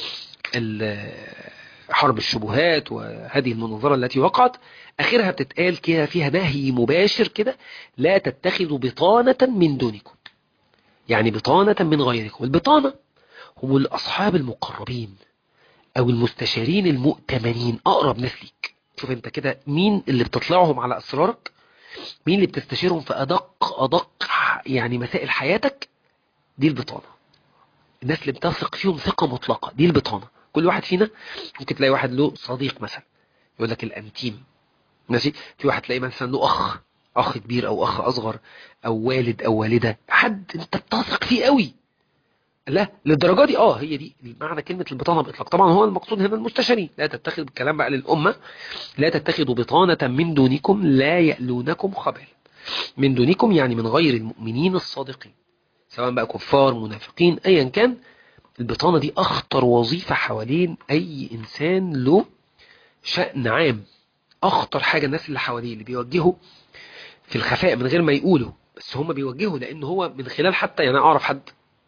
Speaker 1: حرب الشبهات وهذه المناظرة التي وقعت آخرها بتتقال كده فيها نهي مباشر كده لا تتخذوا بطانة من دونكم يعني بطانة من غيركم البطانة هم الأصحاب المقربين أو المستشارين المؤتمنين أقرب ناس ليك شوف انت كده مين اللي بتطلعهم على أسرارك مين اللي بتستشيرهم في أدق أدق يعني مسائل حياتك دي البطانة الناس اللي بتثق فيهم ثقة مطلقة دي البطانة كل واحد فينا ممكن تلاقي واحد له صديق مثلا يقول لك الأنتيم ماشي في واحد تلاقي مثلا له أخ أخ كبير أو أخ أصغر أو والد أو والدة حد أنت بتثق فيه قوي لا للدرجة دي اه هي دي معنى كلمة البطانة بإطلاق طبعا هو المقصود هنا المستشارين لا تتخذ الكلام بقى للأمة لا تتخذوا بطانة من دونكم لا يألونكم خبال من دونكم يعني من غير المؤمنين الصادقين سواء بقى كفار منافقين أيا كان البطانة دي أخطر وظيفة حوالين أي إنسان له شأن عام أخطر حاجة الناس اللي حواليه اللي بيوجهوا في الخفاء من غير ما يقولوا بس هم بيوجهوا لأن هو من خلال حتى يعني أعرف حد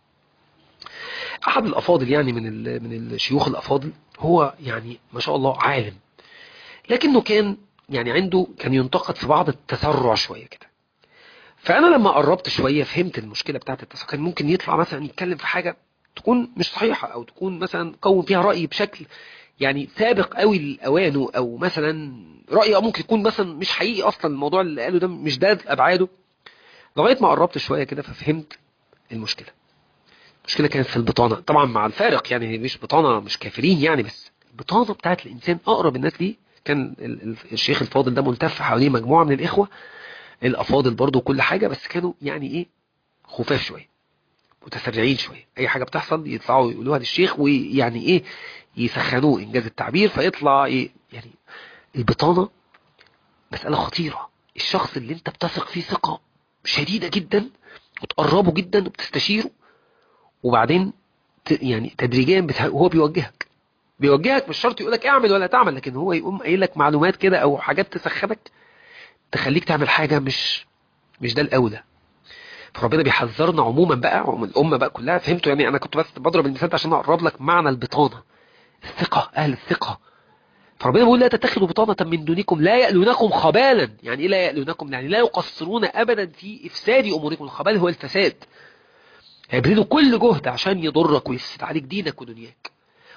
Speaker 1: أحد الأفاضل يعني من من الشيوخ الأفاضل هو يعني ما شاء الله عالم لكنه كان يعني عنده كان ينتقد في بعض التسرع شوية كده فأنا لما قربت شوية فهمت المشكلة بتاعت التسرع كان ممكن يطلع مثلا يتكلم في حاجة تكون مش صحيحة أو تكون مثلا قوم فيها رأي بشكل يعني سابق قوي لأوانه أو مثلا رأي ممكن يكون مثلا مش حقيقي أصلا الموضوع اللي قاله ده مش ده أبعاده لغاية ما قربت شوية كده ففهمت المشكلة المشكلة كانت في البطانة طبعا مع الفارق يعني مش بطانة مش كافرين يعني بس البطانة بتاعت الإنسان أقرب الناس ليه كان الشيخ الفاضل ده ملتف حواليه مجموعة من الإخوة الأفاضل برضو كل حاجة بس كانوا يعني إيه خفاف شوية متسرعين شوية أي حاجة بتحصل يطلعوا يقولوها للشيخ ويعني إيه يسخنوه إنجاز التعبير فيطلع إيه يعني البطانة مسألة خطيرة الشخص اللي انت بتثق فيه ثقة شديدة جدا وتقربه جدا وبتستشيره وبعدين يعني تدريجيا وهو بيوجهك بيوجهك مش شرط يقولك اعمل ولا تعمل لكن هو يقوم قايل لك معلومات كده او حاجات تسخنك تخليك تعمل حاجة مش مش ده الاولى فربنا بيحذرنا عموما بقى الامه بقى كلها فهمتوا يعني انا كنت بس بضرب المثال عشان اقرب لك معنى البطانه الثقه اهل الثقه فربنا بيقول لا تتخذوا بطانة من دونكم لا يألونكم خبالا يعني ايه لا يألونكم يعني لا يقصرون ابدا في افساد اموركم الخبال هو الفساد هيبذلوا كل جهد عشان يضرك ويفسد عليك دينك ودنياك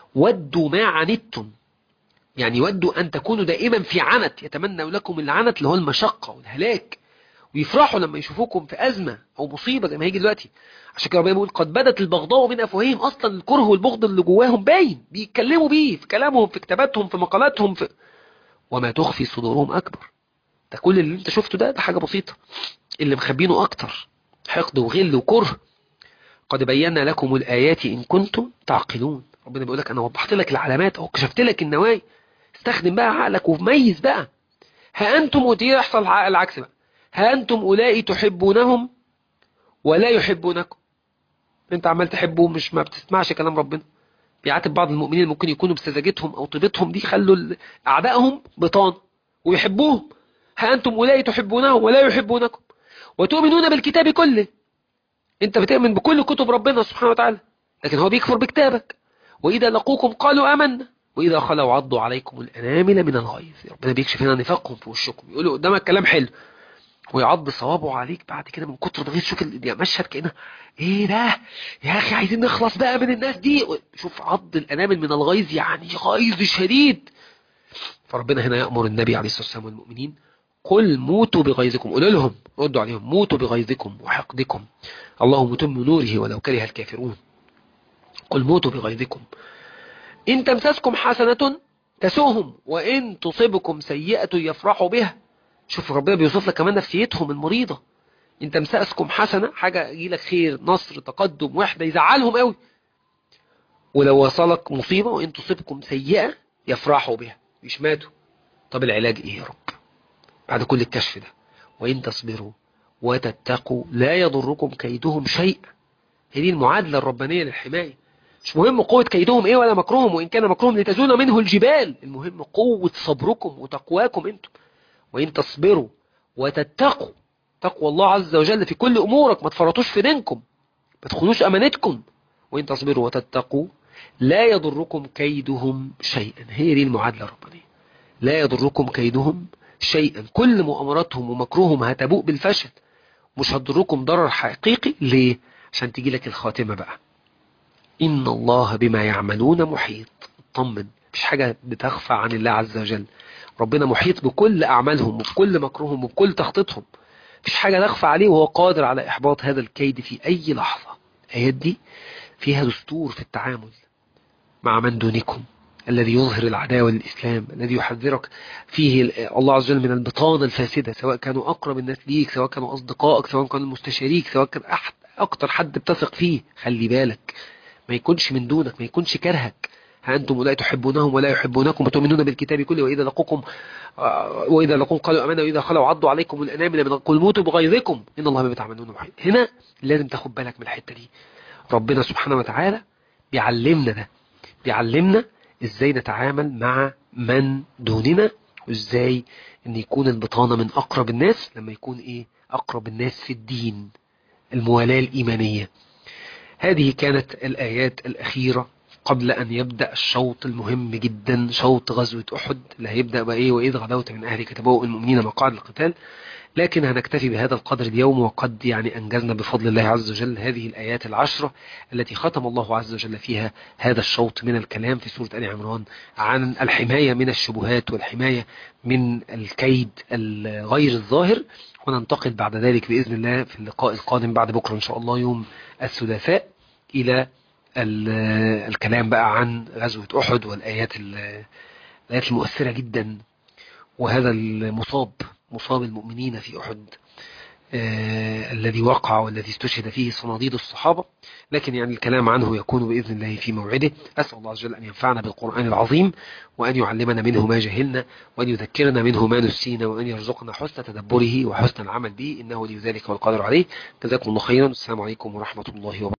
Speaker 1: ودوا ما عنتم يعني ودوا أن تكونوا دائما في عنت يتمنوا لكم العنت اللي هو المشقة والهلاك ويفرحوا لما يشوفوكم في أزمة أو مصيبة زي ما هيجي دلوقتي عشان كده ربنا بيقول قد بدت البغضاء من أفواههم أصلا الكره والبغض اللي جواهم باين بيتكلموا بيه في كلامهم في كتاباتهم في مقالاتهم في وما تخفي صدورهم أكبر ده كل اللي انت شفته ده ده حاجة بسيطة اللي مخبينه أكتر حقد وغل وكره قد بينا لكم الآيات إن كنتم تعقلون ربنا بيقول لك أنا وضحت لك العلامات أو كشفت لك النوايا استخدم بقى عقلك وميز بقى ها أنتم ودي يحصل العكس بقى ها أنتم أولئك تحبونهم ولا يحبونكم انت عمال تحبهم مش ما بتسمعش كلام ربنا بيعاتب بعض المؤمنين ممكن يكونوا بسذاجتهم أو طيبتهم دي خلوا أعدائهم بطان ويحبوهم ها أنتم أولئك تحبونهم ولا يحبونكم وتؤمنون بالكتاب كله انت بتؤمن بكل كتب ربنا سبحانه وتعالى لكن هو بيكفر بكتابك وإذا لقوكم قالوا آمنا وإذا خلوا عضوا عليكم الأنامل من الغيظ ربنا بيكشف هنا نفاقهم في وشكم يقولوا قدامك كلام حلو ويعض صوابه عليك بعد كده من كتر الغيظ شوف المشهد كأنه ايه ده يا اخي عايزين نخلص بقى من الناس دي شوف عض الأنامل من الغيظ يعني غيظ شديد فربنا هنا يأمر النبي عليه الصلاة والسلام والمؤمنين قل موتوا بغيظكم قل لهم ردوا عليهم موتوا بغيظكم وحقدكم الله متم نوره ولو كره الكافرون قل موتوا بغيظكم إن تمسسكم حسنة تسوهم وإن تصبكم سيئة يفرحوا بها شوف ربنا بيوصف لك كمان نفسيتهم المريضة إن تمسسكم حسنة حاجة يجيلك خير نصر تقدم وحدة يزعلهم قوي ولو وصلك مصيبة وإن تصبكم سيئة يفرحوا بها مش ماتوا طب العلاج إيه يا رب بعد كل الكشف ده وإن تصبروا وتتقوا لا يضركم كيدهم شيء هي دي المعادلة الربانية للحماية مش مهم قوة كيدهم ايه ولا مكرهم وإن كان مكرهم لتزول منه الجبال المهم قوة صبركم وتقواكم انتم وإن تصبروا وتتقوا تقوى الله عز وجل في كل أمورك ما تفرطوش في دينكم ما تخونوش أمانتكم وإن تصبروا وتتقوا لا يضركم كيدهم شيئا هي دي المعادلة الربانية لا يضركم كيدهم شيئا كل مؤامراتهم ومكروهم هتبوء بالفشل مش هتضركم ضرر حقيقي ليه عشان تيجي لك الخاتمة بقى إن الله بما يعملون محيط اطمن مفيش حاجة بتخفى عن الله عز وجل ربنا محيط بكل أعمالهم وبكل مكروهم وبكل تخطيطهم مفيش حاجة تخفى عليه وهو قادر على إحباط هذا الكيد في أي لحظة الآيات دي فيها دستور في التعامل مع من دونكم الذي يظهر العداوة للإسلام الذي يحذرك فيه الله عز وجل من البطانة الفاسدة سواء كانوا أقرب الناس ليك سواء كانوا أصدقائك سواء كانوا مستشاريك سواء كان أحد أكتر حد بتثق فيه خلي بالك ما يكونش من دونك ما يكونش كرهك ها أنتم لا تحبونهم ولا يحبونكم وتؤمنون بالكتاب كله وإذا لقوكم وإذا لقوكم قالوا أمانا وإذا خلوا عضوا عليكم الأنامل من قل موتوا بغيظكم إن الله بما تعملون محيط هنا لازم تاخد بالك من الحتة دي ربنا سبحانه وتعالى بيعلمنا ده بيعلمنا ازاي نتعامل مع من دوننا وازاي ان يكون البطانة من اقرب الناس لما يكون ايه اقرب الناس في الدين الموالاة الايمانية هذه كانت الايات الاخيرة قبل ان يبدأ الشوط المهم جدا شوط غزوة احد اللي هيبدأ بقى ايه واذ غدوت من اهلك تبوء المؤمنين مقاعد القتال لكن هنكتفي بهذا القدر اليوم وقد يعني أنجزنا بفضل الله عز وجل هذه الآيات العشرة التي ختم الله عز وجل فيها هذا الشوط من الكلام في سورة آل عمران عن الحماية من الشبهات والحماية من الكيد الغير الظاهر وننتقل بعد ذلك بإذن الله في اللقاء القادم بعد بكرة إن شاء الله يوم الثلاثاء إلى الكلام بقى عن غزوة أحد والآيات الآيات المؤثرة جدا وهذا المصاب مصاب المؤمنين في أحد آه الذي وقع والذي استشهد فيه صناديد الصحابة لكن يعني الكلام عنه يكون بإذن الله في موعده أسأل الله عز وجل أن ينفعنا بالقرآن العظيم وأن يعلمنا منه ما جهلنا وأن يذكرنا منه ما نسينا وأن يرزقنا حسن تدبره وحسن العمل به إنه لي ذلك والقادر عليه جزاكم الله خيرا السلام عليكم ورحمة الله وبركاته